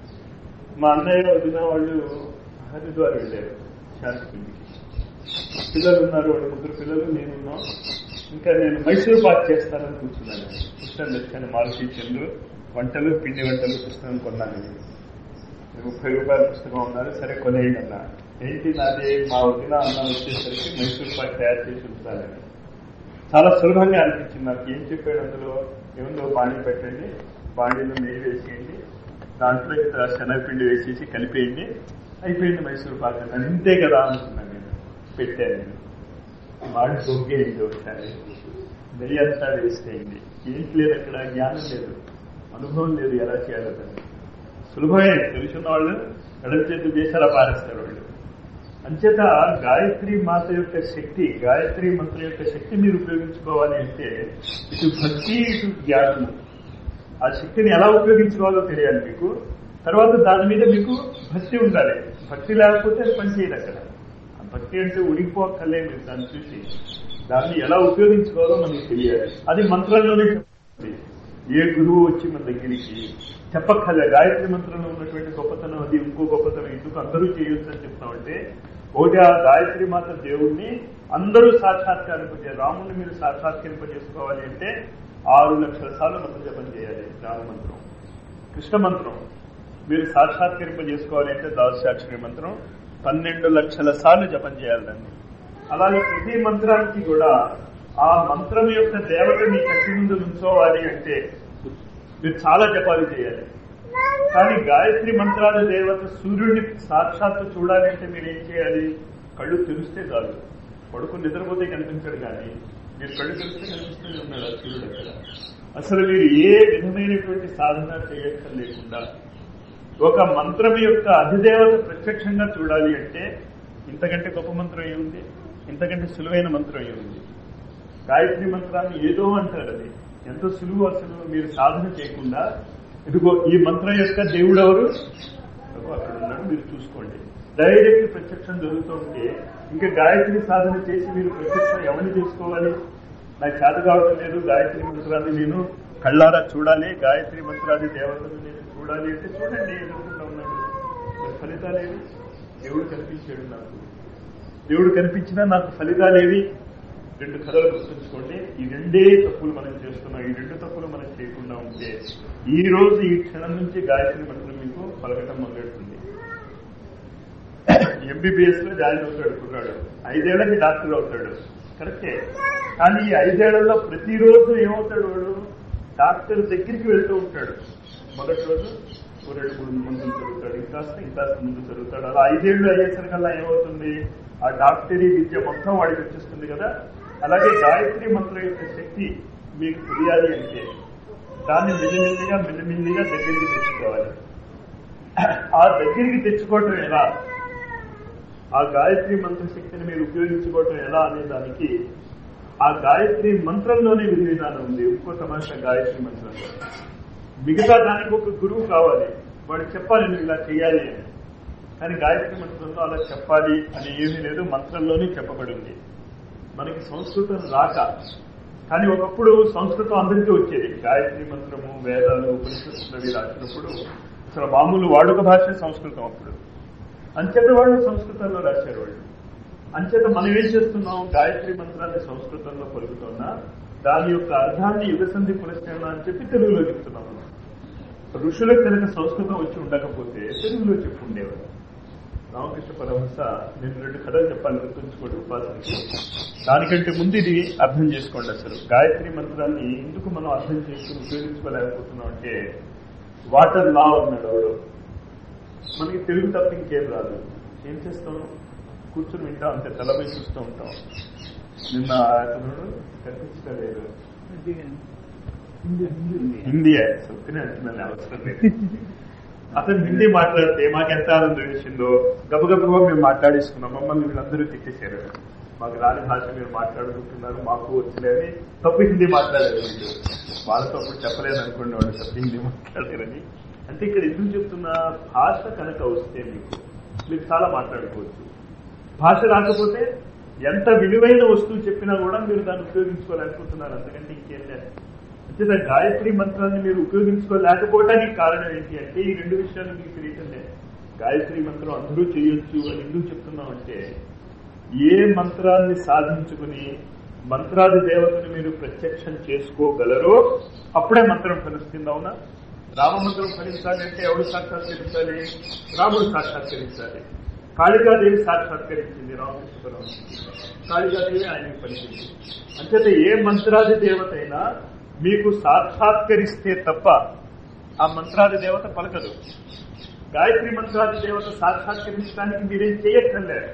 మా అన్నయ్య వదిన వాళ్ళు హరిద్వార్ వెళ్ళారు శాంతిపిండికి పిల్లలు ఉన్నారు వాళ్ళు ముగ్గురు పిల్లలు నేనున్నాం ఇంకా నేను మైసూర్ పాక్ చేస్తానని కూర్చున్నాను పుస్తకం తెచ్చాను మారుతి చంద్రు వంటలు పిండి వంటలు పుస్తకం కొన్నాను నేను ముప్పై రూపాయల పుస్తకం ఉన్నారు సరే కొనేయండి అన్న ఏంటి నాది మా వదిన అన్న వచ్చేసరికి మైసూర్ పాక్ తయారు చేసి ఉంచాలని చాలా సులభంగా అనిపించింది నాకు ఏం చెప్పాడు అందులో ఏముందో బాణీ పెట్టండి బాణీలో నెయ్యి వేసేయండి దాంట్లో ఇట్లా శనగపిండి వేసేసి కలిపేయండి అయిపోయింది మైసూర్ పాక్ అని ఇంతే కదా అనుకున్నాను నేను పెట్టాను నేను మాడి దొగ్గేయండి ఒకసారి నెయ్యి అంతా వేసేయండి ఏంటి లేదు అక్కడ జ్ఞానం లేదు అనుభవం లేదు ఎలా చేయాలో దాన్ని సులభమే తెలుసున్న వాళ్ళు ఎడల చేతులు చేశారా పారేస్తారు వాళ్ళు అంచేత గాయత్రి మాత యొక్క శక్తి గాయత్రి మంత్రం యొక్క శక్తి మీరు ఉపయోగించుకోవాలి అంటే ఇటు భక్తి ఇటు జ్ఞానము ఆ శక్తిని ఎలా ఉపయోగించుకోవాలో తెలియాలి మీకు తర్వాత దాని మీద మీకు భక్తి ఉండాలి భక్తి లేకపోతే అది పనిచేయదు అక్కడ ఆ భక్తి అంటే ఉడికిపోక్కర్లే మీరు దాన్ని చూసి దాన్ని ఎలా ఉపయోగించుకోవాలో మనకి తెలియాలి అది మంత్రంలోనే చెప్తుంది ఏ గురువు వచ్చి మన దగ్గరికి చెప్పక్కర్లే గాయత్రి మంత్రంలో ఉన్నటువంటి గొప్పతనం అది ఇంకో గొప్పతనం ఎందుకు అందరూ చేయొచ్చు అని చెప్తామంటే ఒకటి ఆ గాయత్రి మాత దేవుణ్ణి అందరూ సాక్షాత్కరింపజే రాముని మీరు సాక్షాత్కరింపజేసుకోవాలి అంటే ఆరు లక్షల సార్లు మంత్ర జపం చేయాలి జ్ఞాన మంత్రం కృష్ణ మంత్రం మీరు సాక్షాత్కరింపజేసుకోవాలి అంటే ద్వాదశాక్షరి మంత్రం పన్నెండు లక్షల సార్లు జపం చేయాలి దాన్ని అలాగే ప్రతి మంత్రానికి కూడా ఆ మంత్రం యొక్క దేవత మీ కట్టి ముందు ఉంచోవాలి అంటే మీరు చాలా జపాలు చేయాలి కానీ గాయత్రి మంత్రాల దేవత సూర్యుడిని సాక్షాత్తు చూడాలి అంటే మీరు ఏం చేయాలి కళ్ళు తెరిస్తే చాలు పడుకుని నిద్రపోతే కనిపించడు కానీ మీరు కళ్ళు తెరిస్తే కనిపిస్తూనే ఉన్నాడు ఆ సూర్యుడు అక్కడ అసలు మీరు ఏ విధమైనటువంటి సాధన చేయక్కర్లేకుండా ఒక మంత్రం యొక్క అధిదేవత ప్రత్యక్షంగా చూడాలి అంటే ఇంతకంటే గొప్ప మంత్రం ఏముంది ఇంతకంటే సులువైన మంత్రం ఏముంది గాయత్రి మంత్రాన్ని ఏదో అంటారు అది ఎంత సులువు అసలు మీరు సాధన చేయకుండా ఇదిగో ఈ మంత్రం యొక్క దేవుడు ఎవరు అదిగో అక్కడ ఉన్నాడు మీరు చూసుకోండి డైరెక్ట్ ప్రత్యక్షం జరుగుతుంటే ఇంకా గాయత్రి సాధన చేసి మీరు ప్రత్యక్షం ఎవరిని చేసుకోవాలి నాకు చేత కావడం లేదు గాయత్రి మంత్రాన్ని నేను కళ్ళారా చూడాలి గాయత్రి మంత్రాన్ని దేవతను నేను చూడాలి అంటే చూడండి ఎదుర్కొంటా ఉన్నాడు మరి ఫలితాలేవి దేవుడు కనిపించాడు నాకు దేవుడు కనిపించినా నాకు ఫలితాలేవి రెండు కథలు గుర్తుంచుకోండి ఈ రెండే తప్పులు మనం చేస్తున్నాం ఈ రెండు తప్పులు మనం చేయకుండా ఉంటే ఈ రోజు ఈ క్షణం నుంచి గాయత్రి మంత్రం మీకు పలకటం మొదలెడుతుంది ఎంబీబీఎస్ లో జాయిన్ అవుతాడు కుర్రాడు ఐదేళ్లకి డాక్టర్ అవుతాడు కరెక్టే కానీ ఈ ఐదేళ్లలో ప్రతిరోజు ఏమవుతాడు వాడు డాక్టర్ దగ్గరికి వెళ్తూ ఉంటాడు మొదటి రోజు ఓ రెండు మూడు మందులు చదువుతాడు ఇంకాస్త ఇంకాస్త ముందు చదువుతాడు అలా ఐదేళ్లు అయ్యేసరికల్లా ఏమవుతుంది ఆ డాక్టరీ విద్య మొత్తం వాడికి వచ్చేస్తుంది కదా అలాగే గాయత్రి మంత్రం యొక్క శక్తి మీకు తెలియాలి అంటే దాన్ని మెల్లిమెల్లిగా మెల్లిమెల్లిగా దగ్గరికి తెచ్చుకోవాలి ఆ దగ్గరికి తెచ్చుకోవటం ఎలా ఆ గాయత్రి మంత్ర శక్తిని మీరు ఉపయోగించుకోవటం ఎలా అనే దానికి ఆ గాయత్రి మంత్రంలోనే విధి విధానం ఉంది ఇంకో తమాషా గాయత్రి మంత్రంలో మిగతా దానికి ఒక గురువు కావాలి వాడు చెప్పాలి నువ్వు ఇలా చేయాలి అని కానీ గాయత్రి మంత్రంలో అలా చెప్పాలి అని ఏమీ లేదు మంత్రంలోనే చెప్పబడింది మనకి సంస్కృతం రాక కానీ ఒకప్పుడు సంస్కృతం అందరికీ వచ్చేది గాయత్రి మంత్రము వేదాలు ఉపనిషత్తులు అవి రాసినప్పుడు అసలు మామూలు వాడుక భాష సంస్కృతం అప్పుడు అంచేత వాళ్ళు సంస్కృతంలో రాశారు వాళ్ళు అంచేత మనం ఏం చేస్తున్నాం గాయత్రి మంత్రాన్ని సంస్కృతంలో పలుకుతున్నా దాని యొక్క అర్థాన్ని యుగసంధి పురస్కరణ అని చెప్పి తెలుగులో చెప్తున్నాం మనం. ఋషులకు కనుక సంస్కృతం వచ్చి ఉండకపోతే తెలుగులో చెప్పి ఉండేవారు రామకృష్ణ పరమహంస నేను రెండు కథలు చెప్పాలి గుర్తుంచుకోండి ఉపాసనకి దానికంటే ముందు ఇది అర్థం చేసుకోండి అసలు గాయత్రి మంత్రాన్ని ఎందుకు మనం అర్థం చేసుకుని ఉపయోగించుకోలేకపోతున్నాం అంటే వాటర్ లా ఉన్నాడు వాడు మనకి తెలుగు తప్ప ఇంకేం రాదు ఏం చేస్తాం కూర్చొని వింటాం అంతే తలపై చూస్తూ ఉంటాం నిన్న అతను కనిపించలేదు హిందీ సొత్తునే అంటున్నాను అవసరం లేదు అతను హిందీ మాట్లాడితే మాకెంత ఆనందం వేసిందో గబగబగా మేము మాట్లాడేసుకున్నాం మమ్మల్ని వీళ్ళందరూ తిట్టేశారు మాకు రాని భాష మీరు మాట్లాడుకుంటున్నారు మాకు వచ్చిలేని తప్పు హిందీ మాట్లాడారు వీళ్ళు వాళ్ళతో అప్పుడు చెప్పలేదు అనుకోండి వాళ్ళు తప్పు హిందీ మాట్లాడారని అంటే ఇక్కడ ఎందుకు చెప్తున్నా భాష కనుక వస్తే మీకు మీరు చాలా మాట్లాడుకోవచ్చు భాష రాకపోతే ఎంత విలువైన వస్తువు చెప్పినా కూడా మీరు దాన్ని ఉపయోగించుకోవాలనుకుంటున్నారు అంతకంటే ఇంకేం లేదు అంతే గాయత్రి మంత్రాన్ని మీరు ఉపయోగించుకోలేకపోవడానికి కారణం ఏంటి అంటే ఈ రెండు విషయాలు మీకు తెలియటం లేదు గాయత్రి మంత్రం అందరూ చేయొచ్చు అని ఎందుకు చెప్తున్నాం అంటే ఏ మంత్రాన్ని సాధించుకుని మంత్రాది దేవతను మీరు ప్రత్యక్షం చేసుకోగలరో అప్పుడే మంత్రం ఫలిస్తుంది అవునా రామమంత్రం ఫలించాలి అంటే ఎవడు సాక్షాత్కరించాలి రాముడు సాక్షాత్కరించాలి కాళికాదేవి సాక్షాత్కరించింది రామకృష్ణపురం కాళికాదేవి ఆయనకి పలికింది అంచేత ఏ మంత్రాది దేవత అయినా మీకు సాక్షాత్కరిస్తే తప్ప ఆ మంత్రాది దేవత పలకదు గాయత్రి మంత్రాది దేవత సాక్షాత్కరించడానికి మీరేం చేయక్కర్లేదు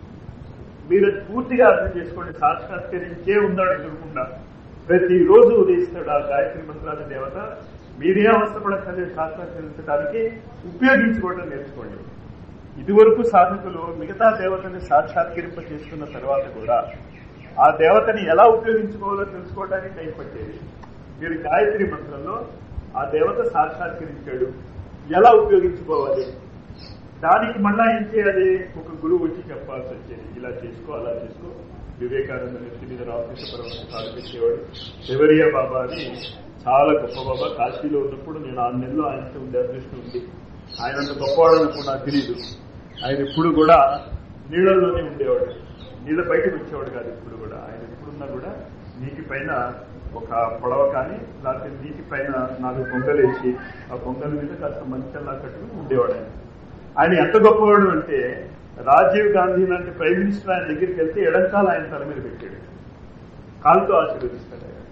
మీరు అది పూర్తిగా అర్థం చేసుకోండి సాక్షాత్కరించే ఉన్నాడు ఎదురకుండా ప్రతిరోజు ఉదయిస్తాడు ఆ గాయత్రి మంత్రాది దేవత మీరే అవసరపడక్కర్లేదు సాక్షాత్కరించడానికి ఉపయోగించుకోవడం నేర్చుకోండి ఇదివరకు సాధకులు మిగతా దేవతని సాక్షాత్కరింప చేసుకున్న తర్వాత కూడా ఆ దేవతని ఎలా ఉపయోగించుకోవాలో తెలుసుకోవడానికి టైం పట్టేది మీరు గాయత్రి మంత్రంలో ఆ దేవత సాక్షాత్కరించాడు ఎలా ఉపయోగించుకోవాలి దానికి మళ్ళా ఏం చేయాలి ఒక గురువు వచ్చి చెప్పాల్సి వచ్చేది ఇలా చేసుకో అలా చేసుకో వివేకానంద నెత్తి మీద రామకృష్ణ పరమహంస కాలు పెట్టేవాడు శివరియా బాబా అని చాలా గొప్ప బాబా కాశీలో ఉన్నప్పుడు నేను ఆరు నెలలు ఆయనతో ఉండే అదృష్టం ఉంది ఆయన అంత గొప్పవాడు అనుకో నాకు తెలియదు ఆయన ఎప్పుడు కూడా నీళ్ళల్లోనే ఉండేవాడు నీళ్ళ బయటకు వచ్చేవాడు కాదు ఇప్పుడు కూడా ఆయన ఎప్పుడున్నా కూడా నీటి పైన ఒక పొడవ కానీ లేకపోతే నీటి పైన నాలుగు పొంగలు వేసి ఆ పొంగల మీద కాస్త మంచల్లా కట్టుకుని ఉండేవాడు ఆయన ఆయన ఎంత గొప్పవాడు అంటే రాజీవ్ గాంధీ లాంటి ప్రైమ్ మినిస్టర్ ఆయన దగ్గరికి వెళ్తే ఎడంకాల ఆయన తల మీద పెట్టాడు కాలుతో ఆశీర్వదిస్తాడు ఆయన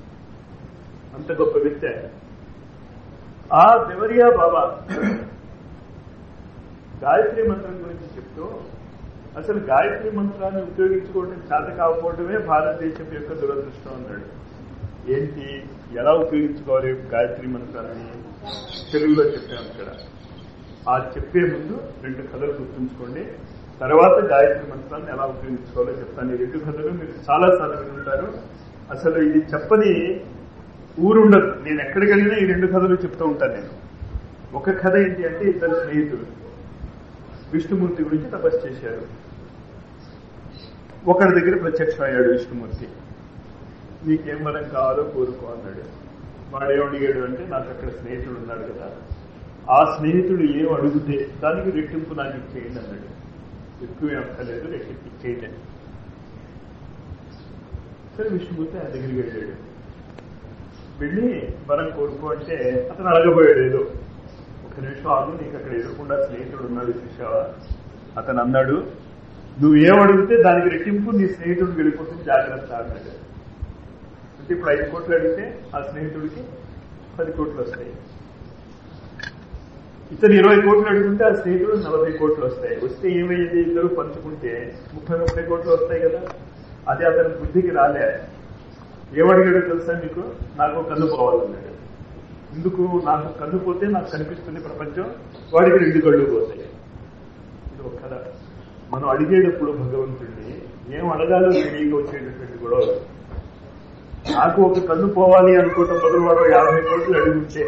అంత గొప్ప వ్యక్తి ఆయన ఆ దేవరియా బాబా గాయత్రి మంత్రం గురించి చెప్తూ అసలు గాయత్రి మంత్రాన్ని ఉపయోగించుకోవడం చేత కాకపోవడమే భారతదేశం యొక్క దురదృష్టం అన్నాడు ఏంటి ఎలా ఉపయోగించుకోవాలి గాయత్రి మంత్రాన్ని తెలుగులో చెప్పాను ఇక్కడ ఆ చెప్పే ముందు రెండు కథలు గుర్తుంచుకోండి తర్వాత గాయత్రి మంత్రాన్ని ఎలా ఉపయోగించుకోవాలో చెప్తాను ఈ రెండు కథలు మీరు చాలా సార్లు వింటారు అసలు ఇది చెప్పని ఊరుండదు నేను ఎక్కడికి వెళ్ళినా ఈ రెండు కథలు చెప్తూ ఉంటాను నేను ఒక కథ ఏంటి అంటే ఇద్దరు స్నేహితులు విష్ణుమూర్తి గురించి తపస్సు చేశారు ఒకరి దగ్గర ప్రత్యక్షమయ్యాడు విష్ణుమూర్తి నీకేం వరం కావాలో కోరుకో అన్నాడు వాడు ఏమడిగాడు అంటే నాకు అక్కడ స్నేహితుడు ఉన్నాడు కదా ఆ స్నేహితుడు ఏం అడిగితే దానికి రెట్టింపు నాకు ఇచ్చేయండి అన్నాడు ఎక్కువ ఎక్కలేదు ఎక్కిచ్చేయలేదు సరే విష్ణుమూర్తి ఆయన దగ్గరికి వెళ్ళాడు వెళ్ళి వరం కోరుకో అంటే అతను అడగబోయాడు ఏదో ఒక నిమిషం ఆగు నీకు అక్కడ ఎదురకుండా స్నేహితుడు ఉన్నాడు చూసావా అతను అన్నాడు నువ్వు ఏం అడిగితే దానికి రెట్టింపు నీ స్నేహితుడు వెళ్ళిపోతుంది జాగ్రత్త అన్నాడు అంటే ఇప్పుడు ఐదు కోట్లు అడిగితే ఆ స్నేహితుడికి పది కోట్లు వస్తాయి ఇతను ఇరవై కోట్లు అడుగుంటే ఆ స్నేహితుడు నలభై కోట్లు వస్తాయి వస్తే ఏమయ్యేది ఇద్దరు పంచుకుంటే ముప్పై ముప్పై కోట్లు వస్తాయి కదా అది అతని బుద్ధికి రాలే ఏమడిగాడో తెలుసా నీకు నాకు కన్ను పోవాలన్నాడు ఎందుకు నాకు కన్ను పోతే నాకు కనిపిస్తుంది ప్రపంచం వాడికి రెండు కళ్ళు పోతాయి ఇది ఒక కథ మనం అడిగేటప్పుడు భగవంతుడిని ఏం అడగాలో తెలియక వచ్చేటటువంటి గొడవ నాకు ఒక కన్ను పోవాలి అనుకోవటం మొదలు వాడు యాభై కోట్లు అడుగుంటే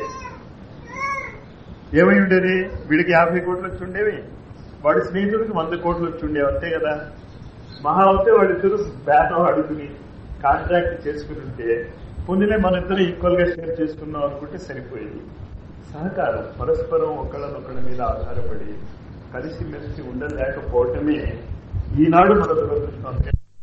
ఏమై ఉండేది వీడికి యాభై కోట్లు వచ్చి ఉండేవి వాడి స్నేహితుడికి వంద కోట్లు వచ్చి ఉండేవి అంతే కదా మహా అవుతే వాళ్ళిద్దరు బేతం అడుగుని కాంట్రాక్ట్ చేసుకుని ఉంటే పొందినే మన ఇద్దరు ఈక్వల్ గా షేర్ చేసుకున్నాం అనుకుంటే సరిపోయేది సహకారం పరస్పరం ఒకళ్ళనొకళ్ళ మీద ఆధారపడి కలిసి మెలిసి ఉండలేకపోవటమే ఈనాడు మన దురదృష్టం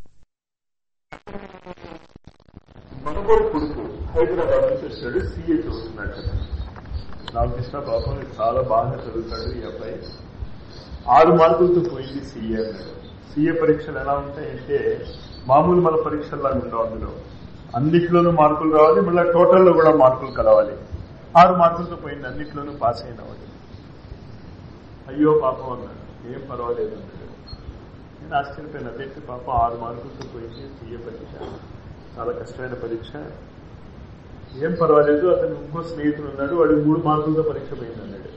మనగోడు కొడుకు హైదరాబాద్ నుంచి వచ్చాడు సీఏ చదువుతున్నాడు కదా రామకృష్ణ పాపం చాలా బాగా చదువుతాడు ఈ అబ్బాయి ఆరు మార్కులతో పోయింది సీఏ అన్నాడు సీఏ పరీక్షలు ఎలా ఉంటాయంటే మామూలు మన పరీక్షల్లాగా ఉండవు అందులో అన్నిట్లోనూ మార్కులు రావాలి మళ్ళీ టోటల్లో కూడా మార్కులు కలవాలి ఆరు మార్కులతో పోయింది అన్నిట్లోనూ పాస్ అయిన వాడు అయ్యో పాపం అన్నాడు ఏం పర్వాలేదు అన్నాడు నేను ఆశ్చర్యపోయిన అదేంటి పాపం ఆరు మార్కులతో పోయింది సీఏ పరీక్ష చాలా కష్టమైన పరీక్ష ఏం పర్వాలేదు అతను ఇంకో స్నేహితుడు ఉన్నాడు వాడు మూడు మార్కులతో పరీక్ష పోయింది అన్నాడు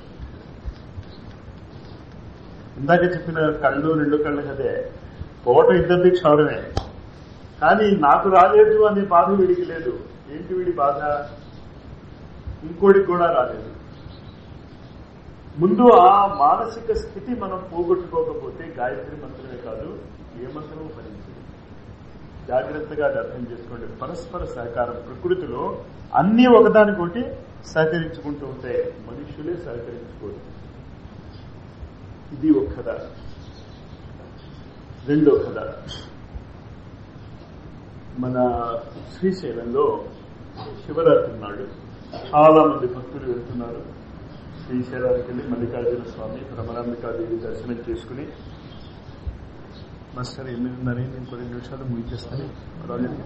ఇందాక చెప్పిన కళ్ళు రెండు కళ్ళు కదే పోవటం ఇద్దరిది క్షౌరమే కానీ నాకు రాలేదు అనే బాధ వీడికి లేదు ఏంటి వీడి బాధ ఇంకోటికి కూడా రాలేదు ముందు ఆ మానసిక స్థితి మనం పోగొట్టుకోకపోతే గాయత్రి మంత్రమే కాదు ఏ మంత్రమో ఫలించదు జాగ్రత్తగా అది అర్థం చేసుకోండి పరస్పర సహకారం ప్రకృతిలో అన్ని ఒకదానికొకటి సహకరించుకుంటూ ఉంటాయి మనుషులే సహకరించుకోరు ఇది ఒక కథ రెండో కథ మన శ్రీశైలంలో శివరాత్రి నాడు చాలా మంది భక్తులు వెళ్తున్నారు శ్రీశైలానికి వెళ్ళి మల్లికార్జున స్వామి భ్రమరాంబికాదేవి దర్శనం చేసుకుని మాస్టర్ ఎనిమిదిన్నర ఇంకో రెండు నిమిషాలు ముగించేస్తాను పర్వాలేదు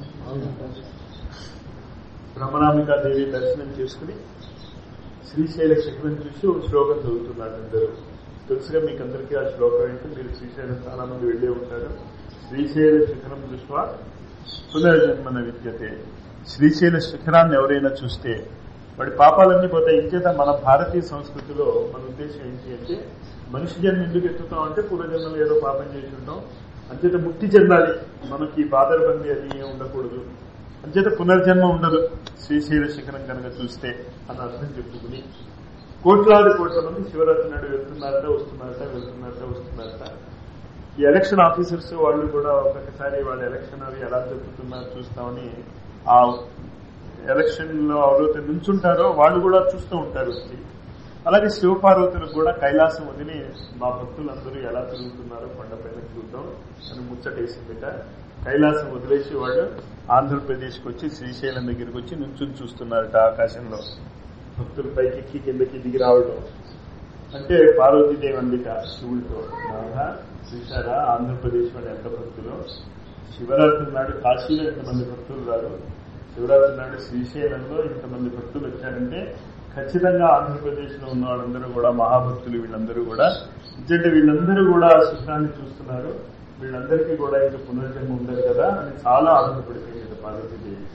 భ్రమరాంబికాదేవి దర్శనం చేసుకుని శ్రీశైల శిఖరం చూసి ఒక శ్లోకం చదువుతున్నారు అందరూ తెలుసుగా మీకు అందరికీ ఆ శ్లోకం ఏంటో మీరు శ్రీశైలం చాలా మంది వెళ్ళే ఉంటారు శ్రీశైల శిఖరం దృష్ట్యా పునర్జన్మన విద్యతే శ్రీశైల శిఖరాన్ని ఎవరైనా చూస్తే వాడి పాపాలన్నీ పోతాయి ఇంచేత మన భారతీయ సంస్కృతిలో మన ఉద్దేశం ఏంటి అంటే మనిషి జన్మ ఎందుకు ఎత్తుతాం అంటే పూర్వజన్మలో ఏదో పాపం చేసి ఉంటాం అంచేత ముక్తి చెందాలి మనకి బాధరబంది అది ఏం ఉండకూడదు అంచేత పునర్జన్మ ఉండదు శ్రీశైల శిఖరం కనుక చూస్తే అని అర్థం చెప్పుకుని కోట్లాది కోట్ల మంది శివరాత్రి నాడు వెళ్తున్నారట వస్తున్నారట వెళ్తున్నారట వస్తున్నారట ఈ ఎలక్షన్ ఆఫీసర్స్ వాళ్ళు కూడా ఒక్కొక్కసారి వాళ్ళ ఎలక్షన్ అవి ఎలా జరుగుతున్నారో చూస్తామని ఆ ఎలక్షన్ లో ఎవరైతే నుంచుంటారో వాళ్ళు కూడా చూస్తూ ఉంటారు వచ్చి అలాగే శివపార్వతులకు కూడా కైలాసం వదిలి మా భక్తులందరూ ఎలా తిరుగుతున్నారో కొండపైన చూద్దాం అని ముచ్చటేసిందిట కైలాసం వదిలేసి వాళ్ళు ఆంధ్రప్రదేశ్కి వచ్చి శ్రీశైలం దగ్గరికి వచ్చి నుంచుని చూస్తున్నారట ఆకాశంలో భక్తుల పైకి ఎక్కి కిందకి దిగి రావడం అంటే పార్వతీదేవి అందిట శివుడితో నాథ చూశారా ఆంధ్రప్రదేశ్ వాడు ఎంత భక్తులు శివరాత్రి నాడు కాశీలో ఇంతమంది భక్తులు రారు శివరాత్రి నాడు శ్రీశైలంలో ఇంతమంది భక్తులు వచ్చారంటే ఖచ్చితంగా ఆంధ్రప్రదేశ్ లో ఉన్న వాళ్ళందరూ కూడా మహాభక్తులు వీళ్ళందరూ కూడా ఎందుకంటే వీళ్ళందరూ కూడా ఆ శిఖరాన్ని చూస్తున్నారు వీళ్ళందరికీ కూడా ఇంకా పునర్జన్మ ఉండదు కదా అని చాలా ఆనందపడిపోయింది పార్వతీదేవి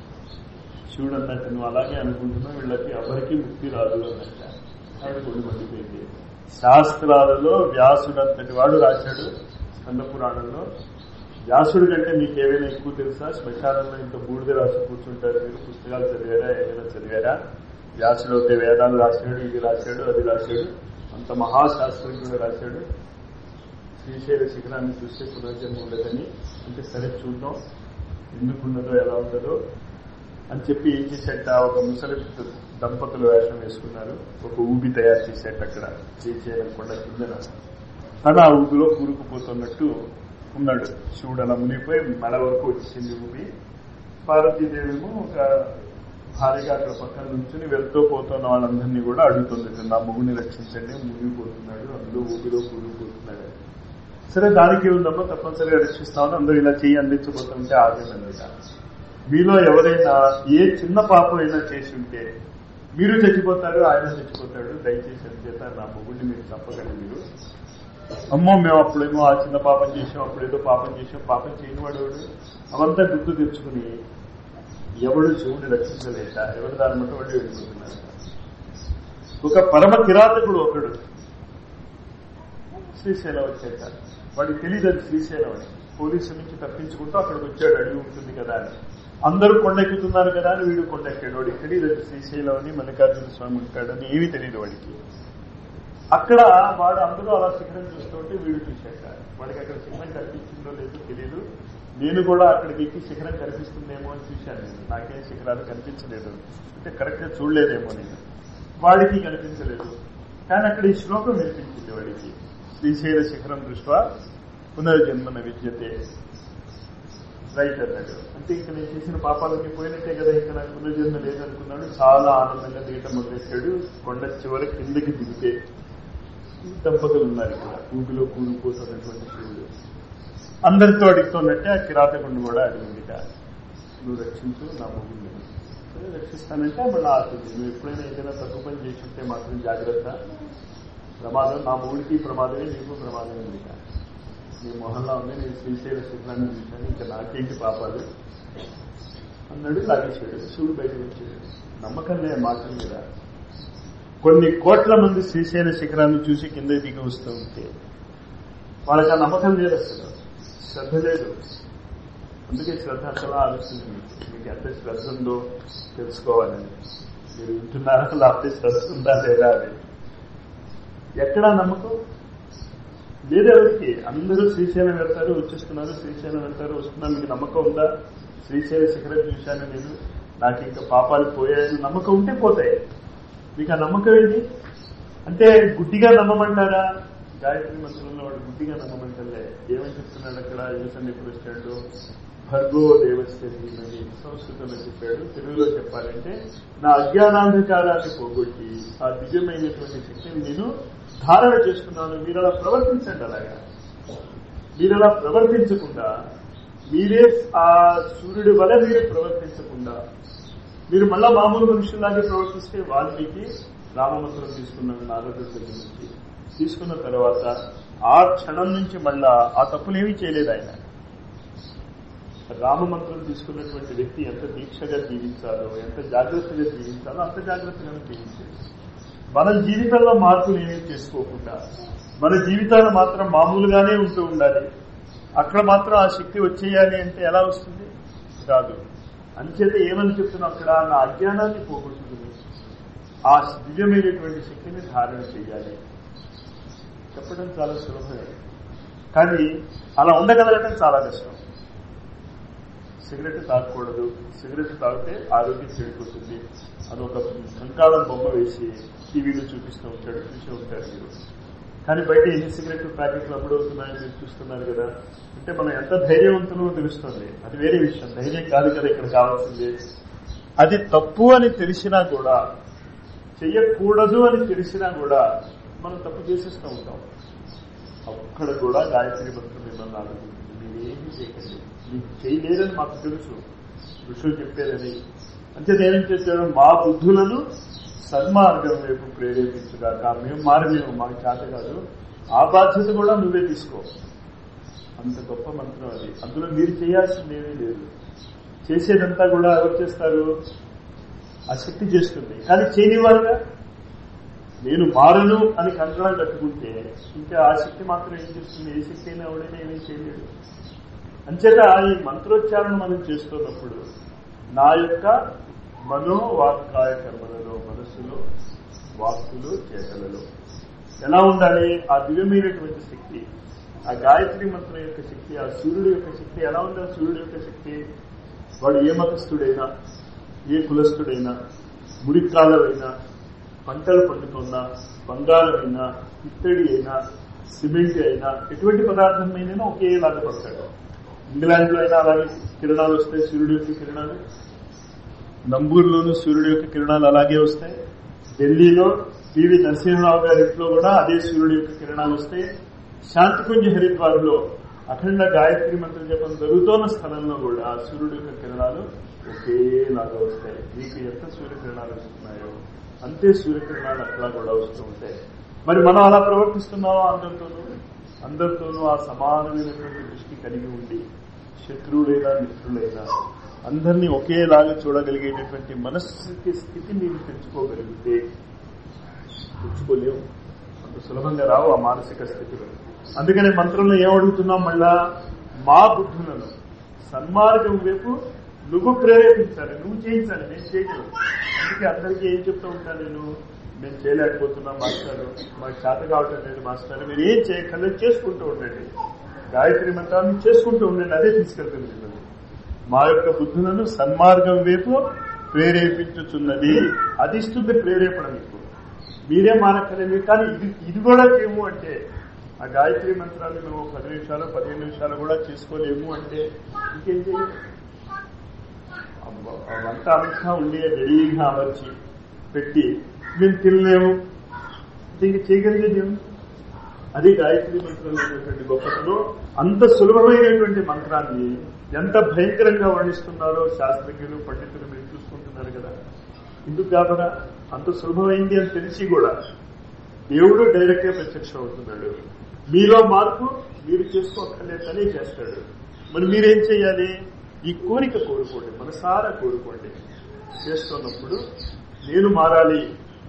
శివుడు అన్నట్టు నువ్వు అలాగే అనుకుంటున్నావు వీళ్ళకి ఎవరికి ముక్తి రాదు అన్నట్ట ఆవిడ కొన్ని మండిపోయింది శాస్త్రాలలో వ్యాసుడంతటి వాడు రాశాడు స్కంద పురాణంలో వ్యాసుడి కంటే మీకు ఏమైనా ఎక్కువ తెలుసా శ్మశానంలో ఇంత బూడిద రాసి కూర్చుంటారు మీరు పుస్తకాలు చదివారా ఏమైనా చదివారా వ్యాసుడు అయితే వేదాలు రాశాడు ఇది రాశాడు అది రాశాడు అంత మహాశాస్త్రజ్ఞుడు రాశాడు శ్రీశైల శిఖరాన్ని చూస్తే పునర్జన్మ ఉండదని అంటే సరే చూద్దాం ఎందుకున్నదో ఎలా ఉండదో అని చెప్పి ఏం చేసేట ఒక ముసలి దంపతులు వేషం వేసుకున్నారు ఒక ఊబి తయారు చేసేట అక్కడ శ్రీశైలం కొండ కిందన తన ఆ ఊపిలో కూరుకుపోతున్నట్టు ఉన్నాడు శివుడు అలా మునిగిపోయి మెడ వరకు వచ్చింది ఊపి పార్వతీదేవేమో ఒక భార్యగా అక్కడ పక్కన నుంచుని వెళ్తూ పోతున్న వాళ్ళందరినీ కూడా అడుగుతుంది నా మొగుడిని రక్షించండి మునిగిపోతున్నాడు అందులో ఊపిలో కూరుకుపోతున్నాడు సరే దానికి ఉందమ్మా తప్పనిసరిగా రక్షిస్తామని అందరూ ఇలా చెయ్యి అందించబోతుంటే ఆగేదన్నమాట మీలో ఎవరైనా ఏ చిన్న పాపం అయినా చేసి ఉంటే మీరు చచ్చిపోతారు ఆయన చచ్చిపోతాడు దయచేసి అని చేత నా మొగుడిని మీరు చంపకండి మీరు అమ్మో మేము అప్పుడేమో ఆ చిన్న పాపం చేసాం అప్పుడేదో పాపం చేసాం పాపం చేయని వాడు ఎవడు? అవంతా గుర్తు తెచ్చుకుని ఎవడు శివుని రక్షించలేక ఎవరు దాని మటు వాడు వెళ్ళిపోతున్నారు ఒక పరమ కిరాతకుడు ఒకడు శ్రీశైలం వచ్చాక వాడికి తెలియదు అది శ్రీశైలం అని పోలీసు నుంచి తప్పించుకుంటూ అక్కడికి వచ్చాడు అడిగి ఉంటుంది కదా అని అందరూ కొండెక్కుతున్నారు కదా అని వీడు కొండెక్కాడు వాడికి తెలియదు అది శ్రీశైలం అని మల్లికార్జున స్వామి ఉంటాడని ఏమీ తెలియదు వాడికి అక్కడ వాడు అందరూ అలా శిఖరం చూస్తుంటే వీడు చూశాక వాడికి అక్కడ శిఖరం కనిపించిందో లేదో తెలియదు నేను కూడా అక్కడికి ఎక్కి శిఖరం కనిపిస్తుందేమో అని చూశాను నేను నాకేం శిఖరాలు కనిపించలేదు అంటే కరెక్ట్ గా చూడలేదేమో నేను వాడికి కనిపించలేదు కానీ అక్కడ ఈ శ్లోకం వినిపించింది వాడికి శ్రీశైల శిఖరం దృష్ట్యా పునర్జన్మన విద్యతే రైట్ అన్నాడు అంటే ఇంకా నేను చేసిన పాపాలకి పోయినట్టే కదా ఇంకా నాకు పునర్జన్మ లేదనుకున్నాడు చాలా ఆనందంగా దిగటం మొదలెట్టాడు కొండ చివరి కిందకి దిగితే ఈ దంపతులు ఉన్నారు ఇక్కడ ఊపిలో కూలిపోతున్నటువంటి శివుడు అందరితో అడుగుతున్నట్టే ఆ కిరాతకుండు కూడా అడిగింది ఇక. నువ్వు రక్షించు నా మొగుడిని సరే రక్షిస్తానంటే మళ్ళీ ఆశింది నువ్వు ఎప్పుడైనా ఏదైనా తప్పు పని చేసి ఉంటే మాత్రం జాగ్రత్త ప్రమాదం నా మొగుడికి ప్రమాదమే నీకు ప్రమాదమే ఉంది ఇక. నీ మొహంలో ఉంది నేను శ్రీశైల శిఖరాన్ని చూశాను ఇంకా నాకేంటి పాపాలు అన్నాడు లాగేశాడు శివుడు బయటకు వచ్చాడు నమ్మకం లే మాటల మీద కొన్ని కోట్ల మంది శ్రీశైల శిఖరాన్ని చూసి కింద దిగి వస్తూ ఉంటే వాళ్ళకి ఆ నమ్మకం లేదు అసలు శ్రద్ధ లేదు అందుకే శ్రద్ధ అసలు ఆలోచించింది మీకు ఎంత శ్రద్ధ ఉందో తెలుసుకోవాలని మీరు వింటున్నారా లేకపోతే శ్రద్ధ ఉందా లేదా అని ఎక్కడా నమ్మకం లేదు ఎవరికి అందరూ శ్రీశైలం వెళ్తారు వచ్చేస్తున్నారు శ్రీశైలం వెళ్తారు వస్తున్నారు మీకు నమ్మకం ఉందా శ్రీశైల శిఖరం చూశాను నేను నాకు ఇంకా పాపాలు పోయాయని నమ్మకం ఉంటే పోతాయి మీకు ఆ నమ్మకం ఏంటి అంటే గుడ్డిగా నమ్మమంటారా గాయత్రి మంత్రంలో వాడు గుడ్డిగా నమ్మమంటలే ఏమని చెప్తున్నాడు అక్కడ యువసన్ని పురుషుడు భర్గో దేవస్య ధీమని సంస్కృతంలో చెప్పాడు తెలుగులో చెప్పాలంటే నా అజ్ఞానాంధకారాన్ని పోగొట్టి ఆ దివ్యమైనటువంటి శక్తిని నేను ధారణ చేసుకున్నాను మీరు అలా ప్రవర్తించండి అలాగా మీరు అలా ప్రవర్తించకుండా మీరే ఆ సూర్యుడి వల్ల మీరు ప్రవర్తించకుండా మీరు మళ్ళా మామూలు మనుషుల్లాగే ప్రవర్తిస్తే వాల్మీకి రామమంత్రం తీసుకున్నాను నారదుడి దగ్గర నుంచి తీసుకున్న తర్వాత ఆ క్షణం నుంచి మళ్ళా ఆ తప్పులేమీ చేయలేదు ఆయన రామమంత్రం తీసుకున్నటువంటి వ్యక్తి ఎంత దీక్షగా జీవించాలో ఎంత జాగ్రత్తగా జీవించాలో అంత జాగ్రత్తగానే జీవించాలి మన జీవితంలో మార్పులు ఏమీ చేసుకోకుండా మన జీవితాలు మాత్రం మామూలుగానే ఉంటూ ఉండాలి అక్కడ మాత్రం ఆ శక్తి వచ్చేయాలి అంటే ఎలా వస్తుంది రాదు అంచేత ఏమని చెప్తున్నాం అక్కడ నా అజ్ఞానాన్ని పోగొట్టుకుని ఆ దివ్యమైనటువంటి శక్తిని ధారణ చేయాలి చెప్పడం చాలా సులభమే కానీ అలా ఉండగలగటం చాలా కష్టం సిగరెట్ తాగకూడదు సిగరెట్ తాగితే ఆరోగ్యం చెడిపోతుంది అని ఒక కంకాళం బొమ్మ వేసి టీవీలో చూపిస్తూ ఉంటాడు చూసి ఉంటారు మీరు కానీ బయట ఎన్ని సిగరెట్ ప్యాకెట్లు అమ్ముడవుతున్నాయని మీరు చూస్తున్నారు కదా అంటే మనం ఎంత ధైర్యవంతులో తెలుస్తుంది అది వేరే విషయం ధైర్యం కాదు కదా ఇక్కడ కావాల్సింది అది తప్పు అని తెలిసినా కూడా చెయ్యకూడదు అని తెలిసినా కూడా మనం తప్పు చేసేస్తూ ఉంటాం అక్కడ కూడా గాయత్రి భక్తులు మిమ్మల్ని ఆలోచించింది మీరేమీ చేయకండి మీకు చేయలేదని మాకు తెలుసు ఋషులు చెప్పేదని అంటే నేనేం చేశాడు మా బుద్ధులను సన్మార్గం వైపు ప్రేరేపించుగాక మేము మారి మేము మాకు చేత కాదు ఆ బాధ్యత కూడా నువ్వే తీసుకో అంత గొప్ప మంత్రం అది అందులో మీరు చేయాల్సింది ఏమీ లేదు చేసేదంతా కూడా ఎవరు చేస్తారు ఆ శక్తి చేస్తుంది కానీ చేయనివారుగా నేను మారను అని కంకణం కట్టుకుంటే ఇంకా ఆ శక్తి మాత్రం ఏం చేస్తుంది ఏ శక్తి అయినా ఎవడైనా ఏమీ చేయలేడు అంచేత ఈ మంత్రోచ్చారణ మనం చేస్తున్నప్పుడు నా యొక్క మనోవాక్కాయ కర్మలలో మనస్సులో వాక్కులు చేతలలో ఎలా ఉండాలి ఆ దివ్యమైనటువంటి శక్తి ఆ గాయత్రి మంత్రం యొక్క శక్తి ఆ సూర్యుడు యొక్క శక్తి ఎలా ఉంది ఆ సూర్యుడు యొక్క శక్తి వాడు ఏ మతస్థుడైనా ఏ కులస్థుడైనా మురికాలమైనా పంటలు పండుతున్నా బంగారమైనా ఇత్తడి అయినా సిమెంట్ అయినా ఎటువంటి పదార్థం మీద ఒకేలాగా పడతాడు ఇంగ్లాండ్ లో అయినా అలాగే కిరణాలు వస్తాయి సూర్యుడి యొక్క కిరణాలు నంబూరులోను సూర్యుడి యొక్క కిరణాలు అలాగే వస్తాయి ఢిల్లీలో పివి నరసింహరావు గారి ఇంట్లో కూడా అదే సూర్యుడి యొక్క కిరణాలు వస్తాయి శాంతికుంజ హరిద్వార్లో అఖండ గాయత్రి మంత్ర జపం జరుగుతున్న స్థలంలో కూడా ఆ సూర్యుడి యొక్క కిరణాలు ఒకేలాగా వస్తాయి మీకు ఎంత సూర్యకిరణాలు వస్తున్నాయో అంతే సూర్యకిరణాలు అట్లా కూడా వస్తూ ఉంటాయి మరి మనం అలా ప్రవర్తిస్తున్నామా అందరితోనూ అందరితోనూ ఆ సమానమైనటువంటి దృష్టి కలిగి ఉండి శత్రువులైనా మిత్రులైనా అందరినీ ఒకేలాగా చూడగలిగేటటువంటి మనస్సుకి స్థితి మీరు తెచ్చుకోగలిగితే తెచ్చుకోలేవు అంత సులభంగా రావు ఆ మానసిక స్థితిలో అందుకనే మంత్రంలో ఏమడుగుతున్నాం మళ్ళా మా బుద్ధులను సన్మార్గం వైపు నువ్వు ప్రేరేపించాలి నువ్వు చేయించాలి నేను చేయగలను అందుకే అందరికీ ఏం చెప్తూ ఉంటాను నేను మేము చేయలేకపోతున్నాం మాస్టర్ మాకు చేత కావటం లేదు మాస్టర్ మీరు ఏం చేయక్కర్లేదు చేసుకుంటూ ఉండండి గాయత్రి మంత్రాన్ని చేసుకుంటూ ఉండండి అదే తీసుకెళ్తుంది మిమ్మల్ని మా యొక్క బుద్ధులను సన్మార్గం వైపు ప్రేరేపించుచున్నది అది ఇస్తుంది ప్రేరేపణ మీకు మీరే మానక్కర్లేదు కానీ ఇది ఇది కూడా ఏము అంటే ఆ గాయత్రి మంత్రాన్ని మేము పది నిమిషాలు పదిహేను నిమిషాలు కూడా చేసుకోలేము అంటే ఇంకేం చేయాలి ఆ వంట అంతా ఉండి రెడీగా అమర్చి పెట్టి మేము తినలేము ఇంక చేయగలిగేది ఏమి? అది గాయత్రి మంత్రంలో ఉన్నటువంటి గొప్పతనం అంత సులభమైనటువంటి మంత్రాన్ని ఎంత భయంకరంగా వర్ణిస్తున్నారో శాస్త్రజ్ఞులు పండితులు మీరు చూసుకుంటున్నారు కదా ఎందుకు కాబరా అంత సులభమైంది అని తెలిసి కూడా దేవుడు డైరెక్ట్ గా ప్రత్యక్షం అవుతున్నాడు మీలో మార్పు మీరు చేసుకోక్కర్లేదనే చేస్తాడు మరి మీరేం చేయాలి ఈ కోరిక కోరుకోండి మనసారా కోరుకోండి చేస్తున్నప్పుడు నేను మారాలి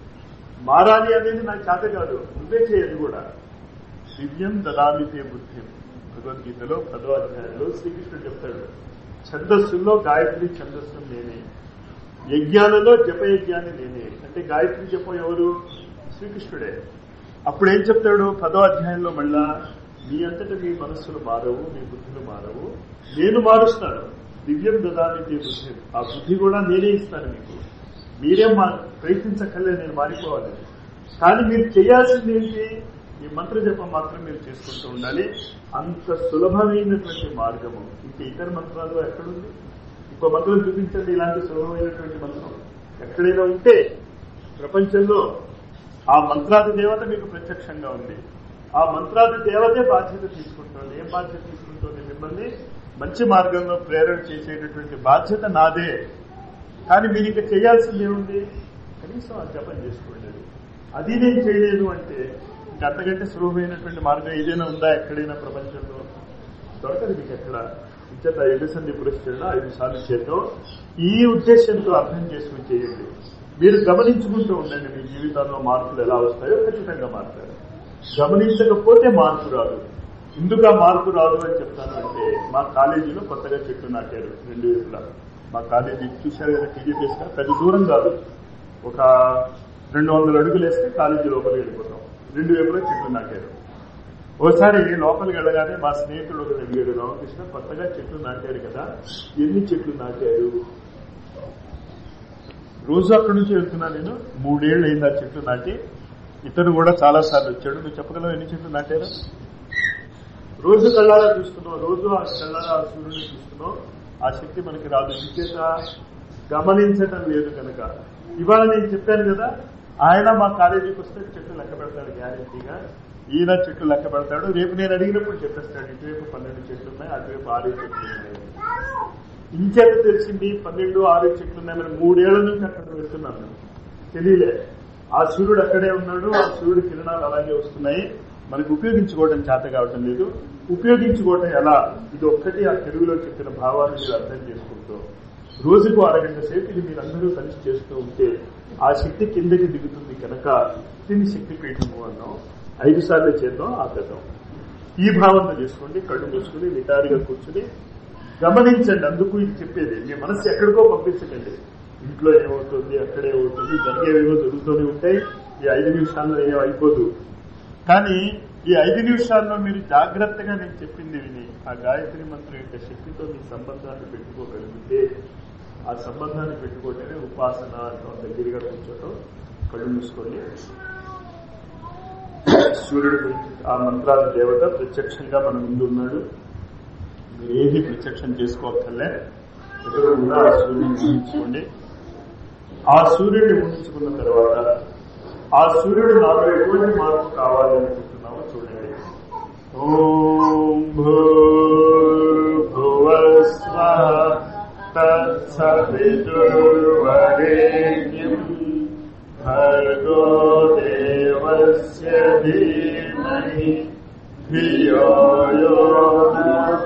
మారాలి అనేది నాకు చేత కాదు నువ్వే చేయాలి కూడా దివ్యం దదామితే బుద్ధిం భగవద్గీతలో పదో అధ్యాయంలో శ్రీకృష్ణుడు చెప్తాడు ఛందస్సుల్లో గాయత్రి ఛందస్సు నేనే యజ్ఞాలలో జపయజ్ఞాన్ని నేనే అంటే గాయత్రి జపం ఎవరు శ్రీకృష్ణుడే అప్పుడు ఏం చెప్తాడు పదో అధ్యాయంలో మళ్ళా మీ అంతటా మీ మనస్సులు మారవు మీ బుద్ధులు మారవు నేను మారుస్తాను దివ్యం దదామితే బుద్ధి ఆ బుద్ధి కూడా నేనే ఇస్తాను మీకు మీరే మా ప్రయత్నించక్కర్లేదు నేను మారిపోవాలి కానీ మీరు చేయాల్సింది ఏంటి ఈ మంత్ర జపం మాత్రం మీరు చేసుకుంటూ ఉండాలి అంత సులభమైనటువంటి మార్గము ఇంకా ఇతర మంత్రాలు ఎక్కడుంది ఇంకో మంత్రం చూపించండి ఇలాంటి సులభమైనటువంటి మంత్రం ఎక్కడైనా ఉంటే ప్రపంచంలో ఆ మంత్రాది దేవత మీకు ప్రత్యక్షంగా ఉంది ఆ మంత్రాది దేవతే బాధ్యత తీసుకుంటుంది ఏం బాధ్యత తీసుకుంటుంది మిమ్మల్ని మంచి మార్గంలో ప్రేరణ చేసేటటువంటి బాధ్యత నాదే కానీ మీరు ఇక చేయాల్సింది ఏముంది కనీసం ఆ జపం చేసుకోండి అది. అది నేను చేయలేదు అంటే ఇంక అంతకంటే సులభమైనటువంటి మార్గం ఏదైనా ఉందా ఎక్కడైనా ప్రపంచంలో దొరకదు మీకు ఎక్కడ ఇచ్చేత ఎడిసంది పురస్కరణ ఐదు సార్లు చేద్దాం ఈ ఉద్దేశంతో అర్థం చేసుకుని చేయండి మీరు గమనించుకుంటూ ఉండండి మీ జీవితాల్లో మార్పులు ఎలా వస్తాయో ఖచ్చితంగా మారుతారు గమనించకపోతే మార్పు రాదు ఎందుకు ఆ మార్పు రాదు అని చెప్తాను అంటే మా కాలేజీలో కొత్తగా చెట్టు నాటారు రెండు వైపులా మా కాలేజీ చూశారు కదా టీజీపీఎస్ పెద్ద దూరం కాదు ఒక రెండు వందల అడుగులు వేస్తే కాలేజీ లోపలికి వెళ్ళిపోతాం రెండు వైపులా చెట్లు నాటారు ఓసారి లోపలికి వెళ్ళగానే మా స్నేహితుడు ఒక అడిగాడు రామకృష్ణ కొత్తగా చెట్లు నాటారు కదా ఎన్ని చెట్లు నాటారు రోజు అక్కడి నుంచి వెళ్తున్నా నేను మూడేళ్లు అయింది ఆ చెట్లు నాటి ఇతను కూడా చాలా సార్లు వచ్చాడు నువ్వు చెప్పగలవు ఎన్ని చెట్లు నాటారు రోజు కళ్ళారా చూస్తున్నావు రోజు ఆ కళ్ళారా ఆ సూర్యుడిని చూస్తున్నావు ఆ శక్తి మనకి రాదు విచేత గమనించటం లేదు కనుక ఇవాళ నేను చెప్పాను కదా ఆయన మా కాలేజీకి వస్తే చెట్లు లెక్క పెడతాడు గ్యారెంటీగా ఈయన చెట్లు లెక్క పెడతాడు రేపు నేను అడిగినప్పుడు చెప్పేస్తాడు ఇటువైపు పన్నెండు చెట్లు ఉన్నాయి అటువైపు ఆరు చెట్లు ఉన్నాయి ఇంచేత తెలిసింది పన్నెండు ఆరు చెట్లు ఉన్నాయి మరి మూడేళ్ల నుంచి అక్కడ వెళ్తున్నాను నేను. తెలియలే ఆ సూర్యుడు అక్కడే ఉన్నాడు ఆ సూర్యుడు కిరణాలు అలాగే వస్తున్నాయి మనకు ఉపయోగించుకోవడం చేత కావటం లేదు ఉపయోగించుకోవటం ఎలా ఇది ఒక్కటి ఆ తెలుగులో చెప్పిన భావాన్ని మీరు అర్థం చేసుకుంటూ రోజుకు అరగంట సేపు ఇది మీరందరూ కలిసి చేస్తూ ఉంటే ఆ శక్తి కిందకి దిగుతుంది కనుక దీన్ని శక్తి పీఠము అన్నాం ఐదు సార్లు చేద్దాం ఆపేద్దాం ఈ భావన చేసుకోండి కళ్ళు మూసుకుని నిటారుగా కూర్చుని గమనించండి అందుకు ఇది చెప్పేది మీ మనసు ఎక్కడికో పంపించకండి ఇంట్లో ఏమవుతుంది అక్కడే అవుతుంది జరిగేవేవో జరుగుతూనే ఉంటాయి ఈ ఐదు నిమిషాల్లో ఏం అయిపోదు కానీ ఈ ఐదు నిమిషాల్లో మీరు జాగ్రత్తగా నేను చెప్పింది విని ఆ గాయత్రి మంత్రం యొక్క శక్తితో మీ సంబంధాన్ని పెట్టుకోగలిగితే ఆ సంబంధాన్ని పెట్టుకోవటమే ఉపాసన అంటాం దగ్గరగా కూర్చోటం కళ్ళు మూసుకోండి సూర్యుడు గురించి ఆ మంత్రాల దేవత ప్రత్యక్షంగా మన ముందు ఉన్నాడు మీరు ఏది ప్రత్యక్షం చేసుకోక్కర్లే ఎదురుకుండా ఆ సూర్యుని ఊహించుకోండి ఆ సూర్యుడిని ఊహించుకున్న తర్వాత ఆ సూర్యుడు నాలో ఎటువంటి మార్పు కావాలి అనుకుంటున్నామో చూడండి ఓం భూర్భువస్వ తత్సవితుర్వరేణ్యం భర్గో దేవస్య ధీమహి ధియో యో న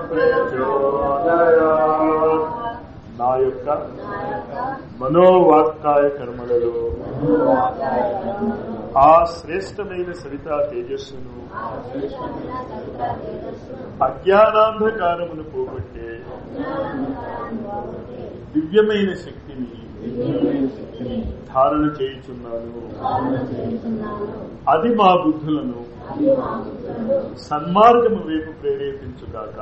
ప్రచోదయాత్. నా యొక్క మనోవాక్కాయ కర్మలలో ఆ శ్రేష్టమైన సవితా తేజస్సును అజ్ఞానాంధకారమును పోగొట్టే దివ్యమైన శక్తిని ధారణ చేయుచున్నాను అది మా బుద్ధులను సన్మార్గము వైపు ప్రేరేపించుగాక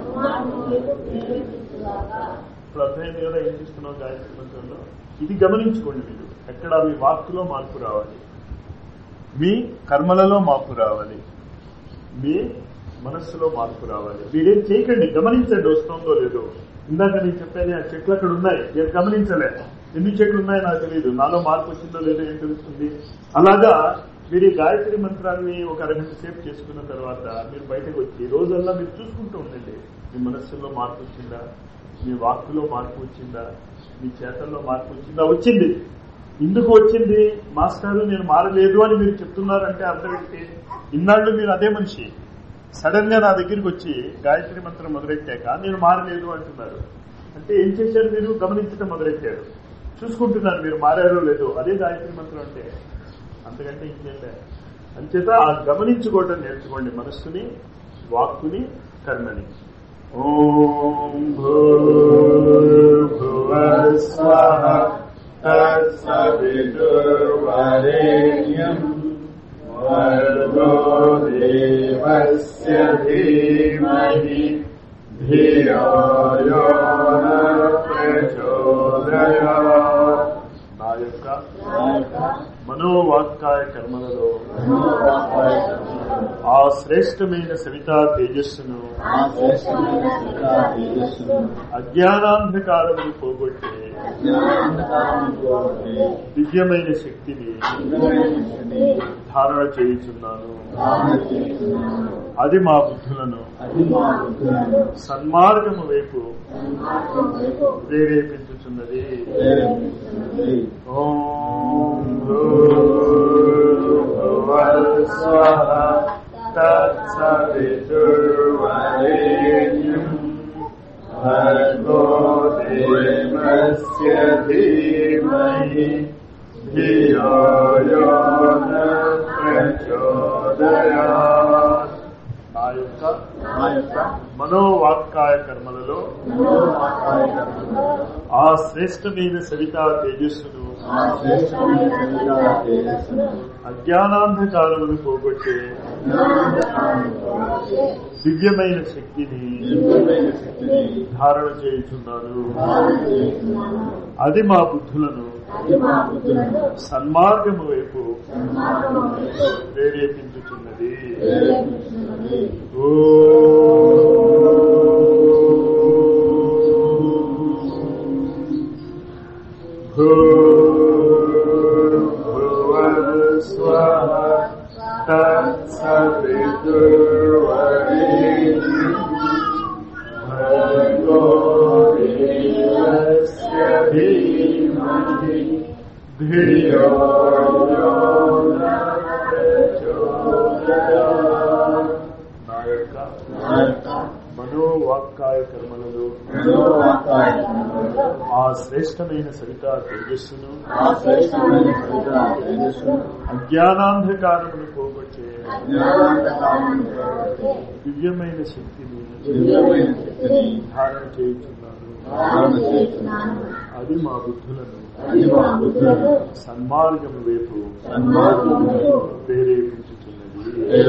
ఇప్పుడు అర్థమైంది కదా ఏం చేస్తున్నాం గాయత్రి మంత్రంలో ఇది గమనించుకోండి మీరు ఎక్కడ మీ వాక్కులో మార్పు రావాలి మీ కర్మలలో మార్పు రావాలి మీ మనస్సులో మార్పు రావాలి మీరేం చేయకండి గమనించండి వస్తుందో లేదో ఇందాక నేను చెప్పాను ఆ చెట్లు అక్కడ ఉన్నాయి నేను గమనించలే ఎన్ని చెట్లు ఉన్నాయో నాకు తెలియదు నాలో మార్పు వచ్చిందో లేదో ఏం తెలుస్తుంది అలాగా మీరు ఈ గాయత్రి మంత్రాన్ని ఒక అరగంట సేపు చేసుకున్న తర్వాత మీరు బయటకు వచ్చి రోజల్లా మీరు చూసుకుంటూ ఉండండి మీ మనస్సులో మార్పు వచ్చిందా మీ వాక్కులో మార్పు వచ్చిందా మీ చేతల్లో మార్పు వచ్చిందా వచ్చింది ఎందుకు వచ్చింది మాస్టారు నేను మారలేదు అని మీరు చెప్తున్నారంటే అర్థం ఏంటి ఇన్నాళ్ళు మీరు అదే మనిషి సడన్ గా నా దగ్గరికి వచ్చి గాయత్రి మంత్రం మొదలెట్టాక నేను మారలేదు అంటున్నారు అంటే ఏం చేశారు మీరు గమనించడం మొదలెట్టారు చూసుకుంటున్నారు మీరు మారారో లేదో అదే గాయత్రి మంత్రం అంటే అంతకంటే ఇంకేం లేదు అంచేత ఆ గమనించుకోవటం నేర్చుకోండి మనస్సుని వాక్కుని కర్మని ఓం భూర్భువస్వః తత్సవితుర్వరేణ్యం భర్గో దేవస్య ధీమహి ధియో యో న ప్రచోదయాత్. నా యొక్క మనోవాక్కాయ కర్మలలో ఆ శ్రేష్టమైన సవితా తేజస్సును అజ్ఞానాంధకారమును పోగొట్టే దివ్యమైన శక్తిని ధారణ చేయుచున్నాను అది మా బుద్ధులను సన్మార్గము వైపు ప్రేరేపించుచున్నది ఓం భూర్భువస్వః తత్సవితుర్వరేణ్యం భర్గో దేవస్య ధీమహి ధియో యో న ప్రచోదయాత్. నా యొక్క మనోవాక్కాయ కర్మలలో ఆ శ్రేష్టమైన సవితా తేజస్సును అజ్ఞానాంధకారమును పోగొట్టే దివ్యమైన శక్తిని ధారణ చేయుచున్నాను అది మా బుద్ధులను సన్మార్గము వైపు ప్రేరేపించుచున్నది భూర్భువస్వః తత్సవితుర్వరేణ్యం భర్గో దేవస్య ధీమహి ధియో యో న ప్రచోదయాత్. నా యొక్క మనోవాక్కాయ కర్మలలో ఆ శ్రేష్టమైన సవితా తేజస్సును అజ్ఞానాంధకారమును పోగొట్టే దివ్యమైన శక్తిని ధారణ చేయుచున్నాను అది మా బుద్ధులను సన్మార్గము వైపు ప్రేరేపించుతున్నది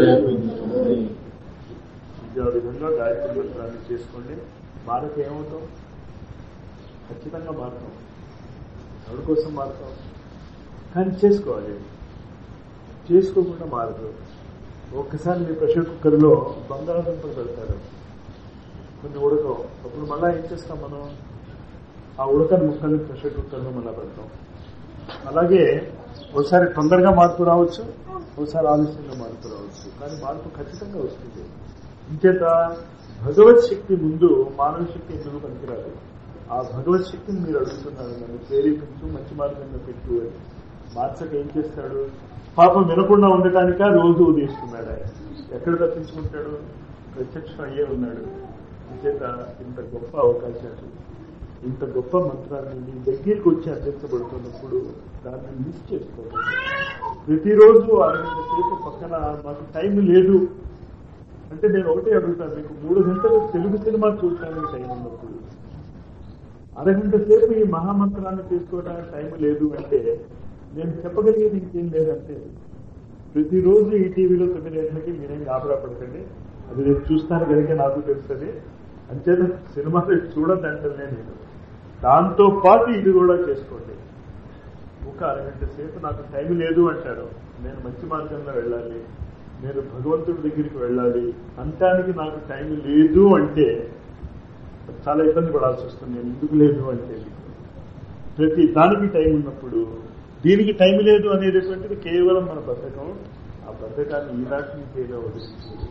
ఇది ఆ విధంగా గాయత్రి మంత్రాన్ని చేసుకోండి భారత ఏమవుతాం ఖచ్చితంగా మారుతాం ఎవరి కోసం మారుతాం కానీ చేసుకోవాలి చేసుకోకుండా మారదు ఒక్కసారి మీ ప్రెషర్ కుక్కర్లో బంగాళాదుంపలు పెడతారు కొన్ని ఉడకం అప్పుడు మళ్ళీ ఏం చేస్తాం మనం ఆ ఉడకని ముక్కల్ని ప్రెషర్ కుక్కర్లో మళ్ళీ పెడతాం అలాగే ఒకసారి తొందరగా మార్పు రావచ్చు ఒకసారి ఆలస్యంగా మార్పు రావచ్చు కానీ మార్పు ఖచ్చితంగా వస్తుంది ఇంచేత భగవత్ శక్తి ముందు మానవ శక్తి ఎందుకు పనికిరాదు ఆ భగవత్ శక్తిని మీరు అడుగుతున్నారు నన్ను ప్రేరేపించు మంచి మార్గంలో పెట్టు అని మార్చక ఏం చేస్తాడు పాపం వినకుండా ఉండటానిక రోజు ఉదయిస్తున్నాడు ఆయన ఎక్కడ తప్పించుకుంటాడు ప్రత్యక్షం అయ్యే ఉన్నాడు ఇంచేత ఇంత గొప్ప అవకాశాలు ఇంత గొప్ప మంత్రాన్ని మీ దగ్గరికి వచ్చి అందించబడుతున్నప్పుడు దాన్ని మిస్ చేసుకోవాలి ప్రతిరోజు అరగంట సేపు పక్కన మాకు టైం లేదు అంటే నేను ఒకటే అడుగుతాను మీకు మూడు గంటలు తెలుగు సినిమా చూడటానికి టైం ఉన్నప్పుడు అరగంట సేపు ఈ మహామంత్రాన్ని తీసుకోవడానికి టైం లేదు అంటే నేను చెప్పగలిగేది ఇంకేం లేదంటే ప్రతిరోజు ఈ టీవీలో తొమ్మిది గంటలకి మీరేం గాబరా పడకండి అది నేను చూస్తాను కనుక నాకు తెలుస్తుంది అంచేత సినిమాలు చూడద్దంటే నేను దాంతో పాటు ఇది కూడా చేసుకోండి ఒక అరగంట సేపు నాకు టైం లేదు అంటారు నేను మంచి మార్గంలో వెళ్ళాలి నేను భగవంతుడి దగ్గరికి వెళ్ళాలి అంటానికి నాకు టైం లేదు అంటే చాలా ఇబ్బంది పడాల్సి వస్తుంది నేను ఎందుకు లేదు అంటే ప్రతి దానికి టైం ఉన్నప్పుడు దీనికి టైం లేదు అనేటటువంటిది కేవలం మన బద్ధకం ఆ బద్ధకాన్ని ఈనాటి నుంచేగా వదిలించేది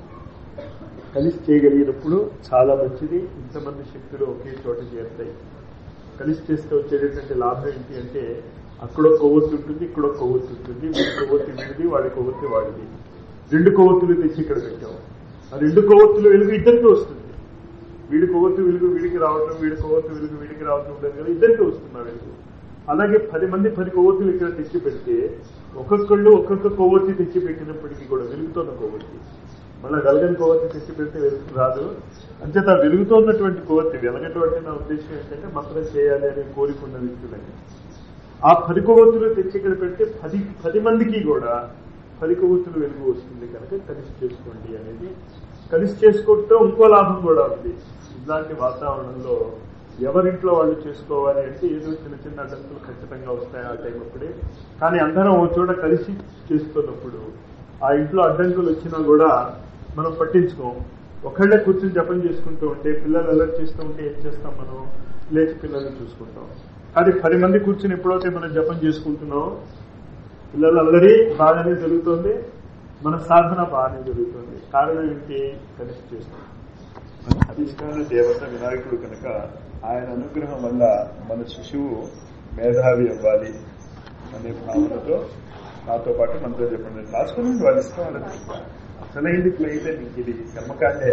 కలిసి చేయగలిగినప్పుడు చాలా మంచిది ఇంతమంది శక్తులు ఒకే చోట చేరుతాయి కలిసి చేస్తే వచ్చేటటువంటి లాభం ఏంటి అంటే అక్కడ ఒక కొవ్వొత్తి ఉంటుంది ఇక్కడ ఒక కొవ్వొత్తి ఉంటుంది వీడి కొవ్వొత్తి వీడిది వాడి కొవ్వొత్తి వాడిది రెండు కొవ్వొత్తులు తెచ్చి ఇక్కడ పెట్టాం ఆ రెండు కొవ్వొత్తులు వెలుగు ఇద్దరికి వస్తుంది వీడి కొవ్వొత్తి వెలుగు వీడికి రావటం వీడి కొవ్వొత్తి వెలుగు వీడికి రావటం ఉంటుంది కదా ఇద్దరికి వస్తున్నా వెలుగు అలాగే పది మంది పది కొవ్వొత్తులు ఇక్కడ తెచ్చి పెడితే ఒక్కొక్కళ్ళు ఒక్కొక్క కొవ్వొత్తి తెచ్చి పెట్టినప్పటికీ కూడా వెలుగుతున్న కొవ్వొత్తి మళ్ళీ వెలగని కొవ్వొత్తి తెచ్చి పెడితే వెలుగు రాదు అంచేత ఆ వెలుగుతున్నటువంటి కొవ్వొత్తి వెలగటువంటి నా ఉద్దేశం ఏంటంటే మంత్రం చేయాలి అనే కోరిక ఉన్న వ్యక్తులని ఆ పది కొవ్వొత్తులు తెచ్చి ఇక్కడ పెడితే పది పది మందికి కూడా పది కొవ్వొత్తులు వెలుగు వస్తుంది కనుక కలిసి చేసుకోండి అనేది కలిసి చేసుకోవటం ఇంకో లాభం కూడా ఉంది ఇలాంటి వాతావరణంలో ఎవరింట్లో వాళ్ళు చేసుకోవాలి అంటే ఏదో చిన్న చిన్న అడ్డంకులు ఖచ్చితంగా వస్తాయి ఆ టైం అప్పుడే కానీ అందరం ఓ చోట కలిసి చేస్తున్నప్పుడు ఆ ఇంట్లో అడ్డంకులు వచ్చినా కూడా మనం పట్టించుకోం ఒకళ్ళే కూర్చొని జపం చేసుకుంటూ ఉంటే పిల్లలు అలర్ట్ చేస్తూ ఉంటే ఏం చేస్తాం మనం లేచి పిల్లల్ని చూసుకుంటాం అది పది మంది కూర్చొని ఎప్పుడైతే మనం జపం చేసుకుంటున్నాం పిల్లలు అల్లరి బాగానే జరుగుతుంది మన సాధన బాగానే జరుగుతుంది కారణం ఏంటి కలిసి చేస్తాం అధిష్టాన దేవత వినాయకుడు కనుక ఆయన అనుగ్రహం వల్ల మన శిశువు మేధావి అవ్వాలి అనే భావనతో నాతో పాటు మనతో చెప్పండి రాసుకుని వాళ్ళు ఇష్టం వాళ్ళకి అసలైంది అయితే మీకు ఇది కర్మకాండే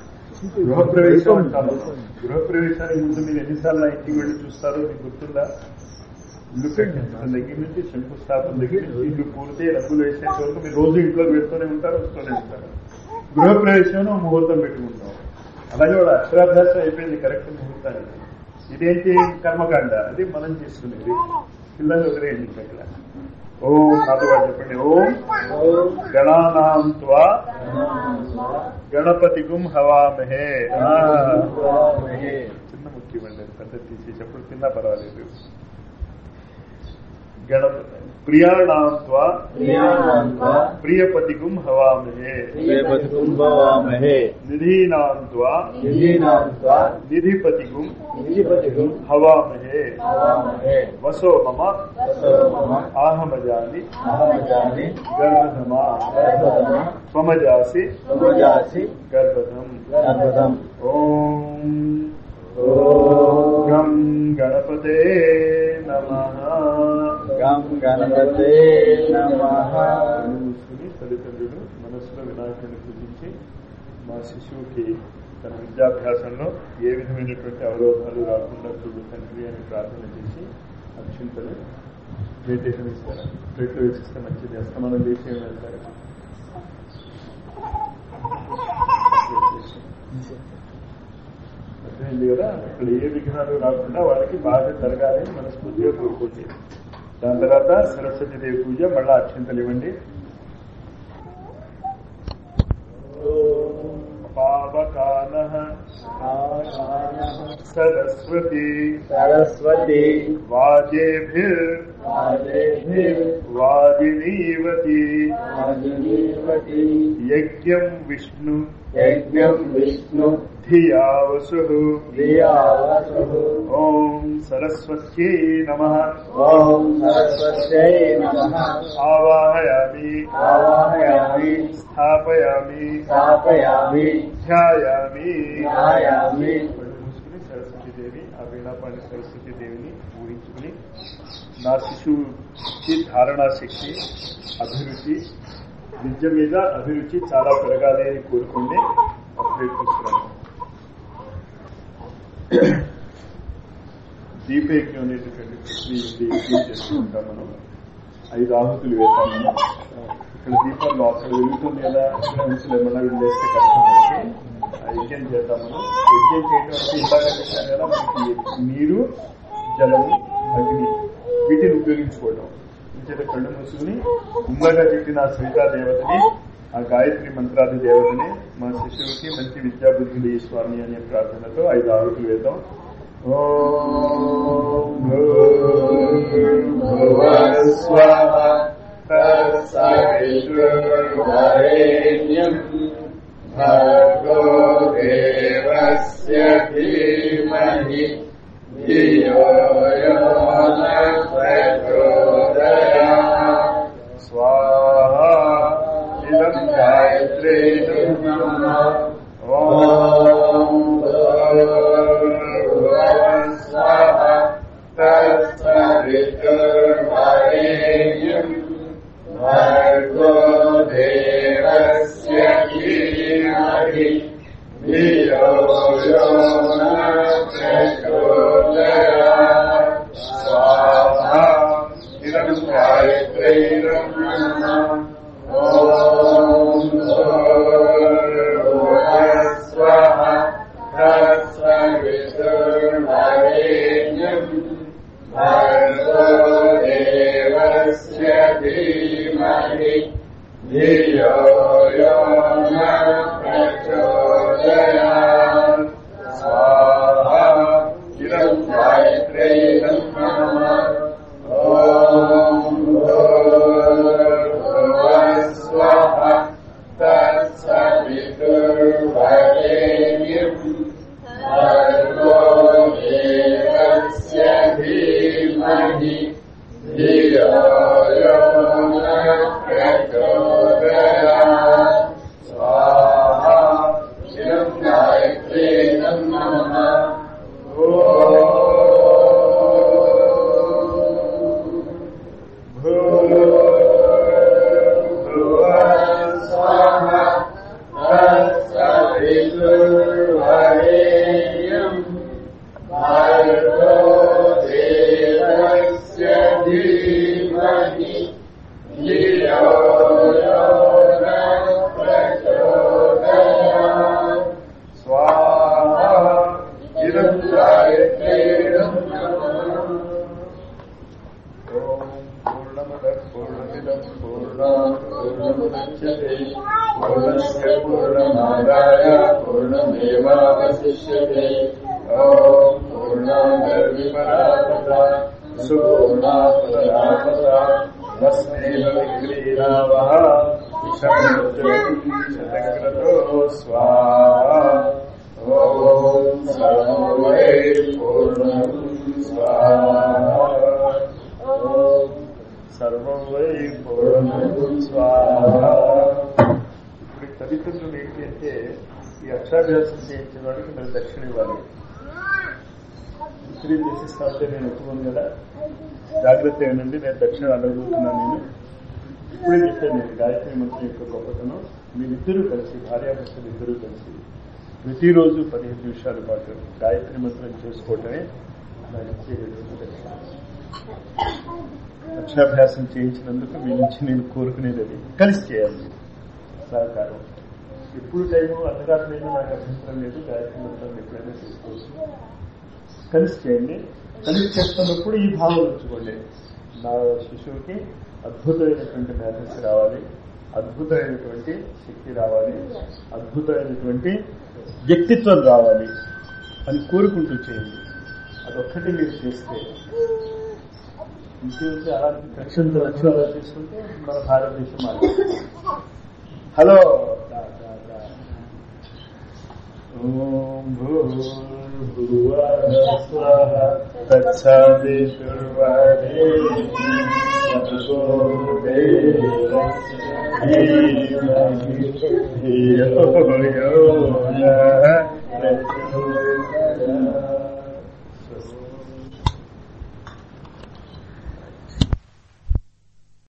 గృహప్రవేశం అంటారు గృహప్రవేశానికి ముందు మీరు ఎన్నిసార్లు ఆ ఇంటికి వెళ్ళి చూస్తారో మీకు గుర్తుందా ఇల్లు కట్టించడం దగ్గర నుంచి శంకుస్థాపన దగ్గర నుంచి ఇల్లు పూర్తి రంగులు వేసేంత వరకు మీరు రోజు ఇంట్లోకి వెళ్తూనే ఉంటారు వస్తూనే ఉంటారు గృహప్రవేశంలో ముహూర్తం పెట్టుకుంటాం అలాగే వాడు అక్షరాభ్యాసం అయిపోయింది కరెక్ట్ ముహూర్తానికి ఇదేంటి కర్మకాండ అది మనం చేసుకునేది పిల్లలు వదిలేయండి ఇక్కడ ఓం నాతో వాడు చెప్పండి ఓం గణానాం త్వా గణపతి గుం హవామహే ఆ, చిన్న ముఖ్యమండి అది పెద్ద తీసి చెప్పుడు తిన్నా పర్వాలేదు గణపతి ప్రియాణాం త్వా ప్రియాణాం త్వా ప్రియపతిగుం హవామహే ప్రియపతికుంభవామహే నిధీనాం త్వా నిధీనాం త్వా నిధిపతిగుం నిధిపతిగుం హవామహే హవామహే వసో మమ వసో మమ ఆహమజాని అహమజాని గర్భధమా గర్భధమ స్వమజాసి సమజాసి గర్భధం గర్భదం ఓం ఓం గం గణపతే నమః గం గణపతే నమః కూర్చుని తల్లిదండ్రులు మనస్సులో వినాయకుడిని పూజించి మా శిశువుకి తన విద్యాభ్యాసంలో ఏ విధమైనటువంటి అవరోధాలు రాకుండా చూడు తండ్రి అని ప్రార్థన చేసి అక్షింతలు మెడిటేషన్ ఇస్తారు ప్లేట్లో వేసిస్తే మంచిది అస్తమానం లేచి ఏమి వెళ్తారు అర్థమైంది కదా అక్కడ ఏ విఘ్నాలు రాకుండా వాళ్ళకి బాగా జరగాలి అని మనస్ఫూర్తిగా కోరుకోండి దాని తర్వాత సరస్వతి దేవి పూజ మళ్ళా అక్షింతలు ఇవ్వండి పావకాన సరస్వతి సరస్వతి వాజేభిర్ వాదినీవతి వాజినీవతి యజ్ఞం విష్ణు యజ్ఞం విష్ణు ధియావసు ధియావసు ఓం సరస్వత్యై నమ ఓం సరస్వత్యై నమః ఆవాహయామి ఆవాహయామి స్థాపయామి స్థాపయామి ధ్యాయామి ధ్యాయామి కళ్ళు మూసుకుని సరస్వతీదేవి ఆ వీణాపాణి సరస్వతీదేవిని ఊహించుకుని నా శిశువుకి ధారణా శక్తి అభిరుచి విద్య మీద అభిరుచి చాలా పెరగాలి అని కోరుకుంటే అప్డేట్ తీసుకురాను దీపయజ్ఞం అనేటటువంటి ప్రక్రియ ఉంది. దీపం చేసుకుంటాం మనం ఐదు ఆహుతులు వేస్తాం మనం ఇక్కడ దీపంలో అక్కడ వెలుగుతుంది కదా ఇక్కడ ఉంచలేమన్నా వెళ్ళేస్తే కష్టం మనకి ఆ యజ్ఞం చేద్దాం మనం యజ్ఞం చేయడం అంటే ఇలాగ చెప్పాను కదా మనకి నీరు జలము అగ్ని వీటిని ఉపయోగించుకోవడం ఇంచేత కళ్ళు మూసుకుని ముందుగా చెప్పిన ఆ సవితా దేవతని ఆ గాయత్రి మంత్రాది దేవతని మా శిశువుకి మంచి విద్యాబుద్ధులు ఈ స్వామి అనే ప్రార్థనతో ఐదు ఆరుకులు వేద్దాం ఓం భూర్భువస్వః తత్సవితుర్వరేణ్యం భర్గో దేవస్య ధీమహి ధియో యో న ప్రచోదయాత్. స్వాహా ఇదం గాయత్రీ ఓం భూర్భువస్వః తత్సవితుర్వరేణ్యం భర్గో దేవస్య ధీమహి ధియో యో న ప్రచోదయాత్. స్వాహా ఇదం గాయత్రీ ఓం భూర్భువస్వః తత్సవితుర్వరేణ్యం భర్గో దేవస్య ధీమహి ధియో యో న ప్రచోదయాత్. స్వాహా ఇదం గాయత్రీ ఓం భూర్భువస్వః తత్సవితుర్వరేణ్యం భర్గో దేవస్య ధీమహి ధియో యో న ప్రచోదయాత్. స్వాహా ఇదం గాయత్రీ నమః భూర్భువస్వః తత్సవితుర్వరేణ్యం భర్గో దేవస్య ధీమహి ధియో యో న ప్రచోదయాత్. స్వాహా ఇదం గాయత్రీ ఓం పూర్ణమద పూర్ణమిదం పూర్ణాత్ పూర్ణముదచ్యతే పూర్ణస్య పూర్ణమాదాయ పూర్ణమేవావశిష్యతే ఓం పూర్ణాగర్విపరాపద సుపూర్ణాపదరాపద తస్మేవ విక్రీడావః శతక్రతో స్వాహా ఓం సర్వై పూర్ణం స్వాహా ఓం సర్వం వై పూర్ణం స్వాహా ఇప్పుడు తల్లిదండ్రులు ఏంటి అంటే ఈ అక్షరాభ్యాసం చేయించిన వాడికి మీరు దక్షిణ ఇవ్వాలి ఇస్త్రీ చేసిస్తా ఉంటే నేను ఒప్పుకోను కదా జాగ్రత్త ఏనండి నేను దక్షిణ అడగబోతున్నాను నేను ఇప్పుడే చెప్పాను నేను గాయత్రి మంత్రి యొక్క గొప్పతనం మీరిద్దరూ కలిసి భార్యాభర్తలు ఇద్దరూ కలిసి ప్రతిరోజు పదిహేను నిమిషాల పాటు గాయత్రి మంత్రం చేసుకోవటమే నా ఇచ్చేటటువంటి దక్షిణ అక్షరాభ్యాసం చేయించినందుకు మీ నుంచి నేను కోరుకునేది అది కలిసి చేయాలి సహకారం ఎప్పుడు టైము అన్నగారులైనా నాకు అభ్యంతరం లేదు గాయత్రి మంత్రాన్ని ఎప్పుడైనా చేసుకోవచ్చు కలిసి చేయండి కలిసి చేస్తున్నప్పుడు ఈ భావం ఉంచుకోండి నా శిశువుకి అద్భుతమైనటువంటి మేధస్సు రావాలి అద్భుతమైనటువంటి శక్తి రావాలి అద్భుతమైనటువంటి వ్యక్తిత్వం రావాలి అని కోరుకుంటూ చేయండి అదొక్కటి మీరు చేస్తే ఇంకేంటి అలాంటి అక్షంత లక్ష్యాలు తీసుకుంటే మన భారతదేశం మారింది హలో దా, దా, దా. ఓం భూర్భువః స్వః తత్సవితుర్వరేణ్యం ధీమహి ధియో యో నః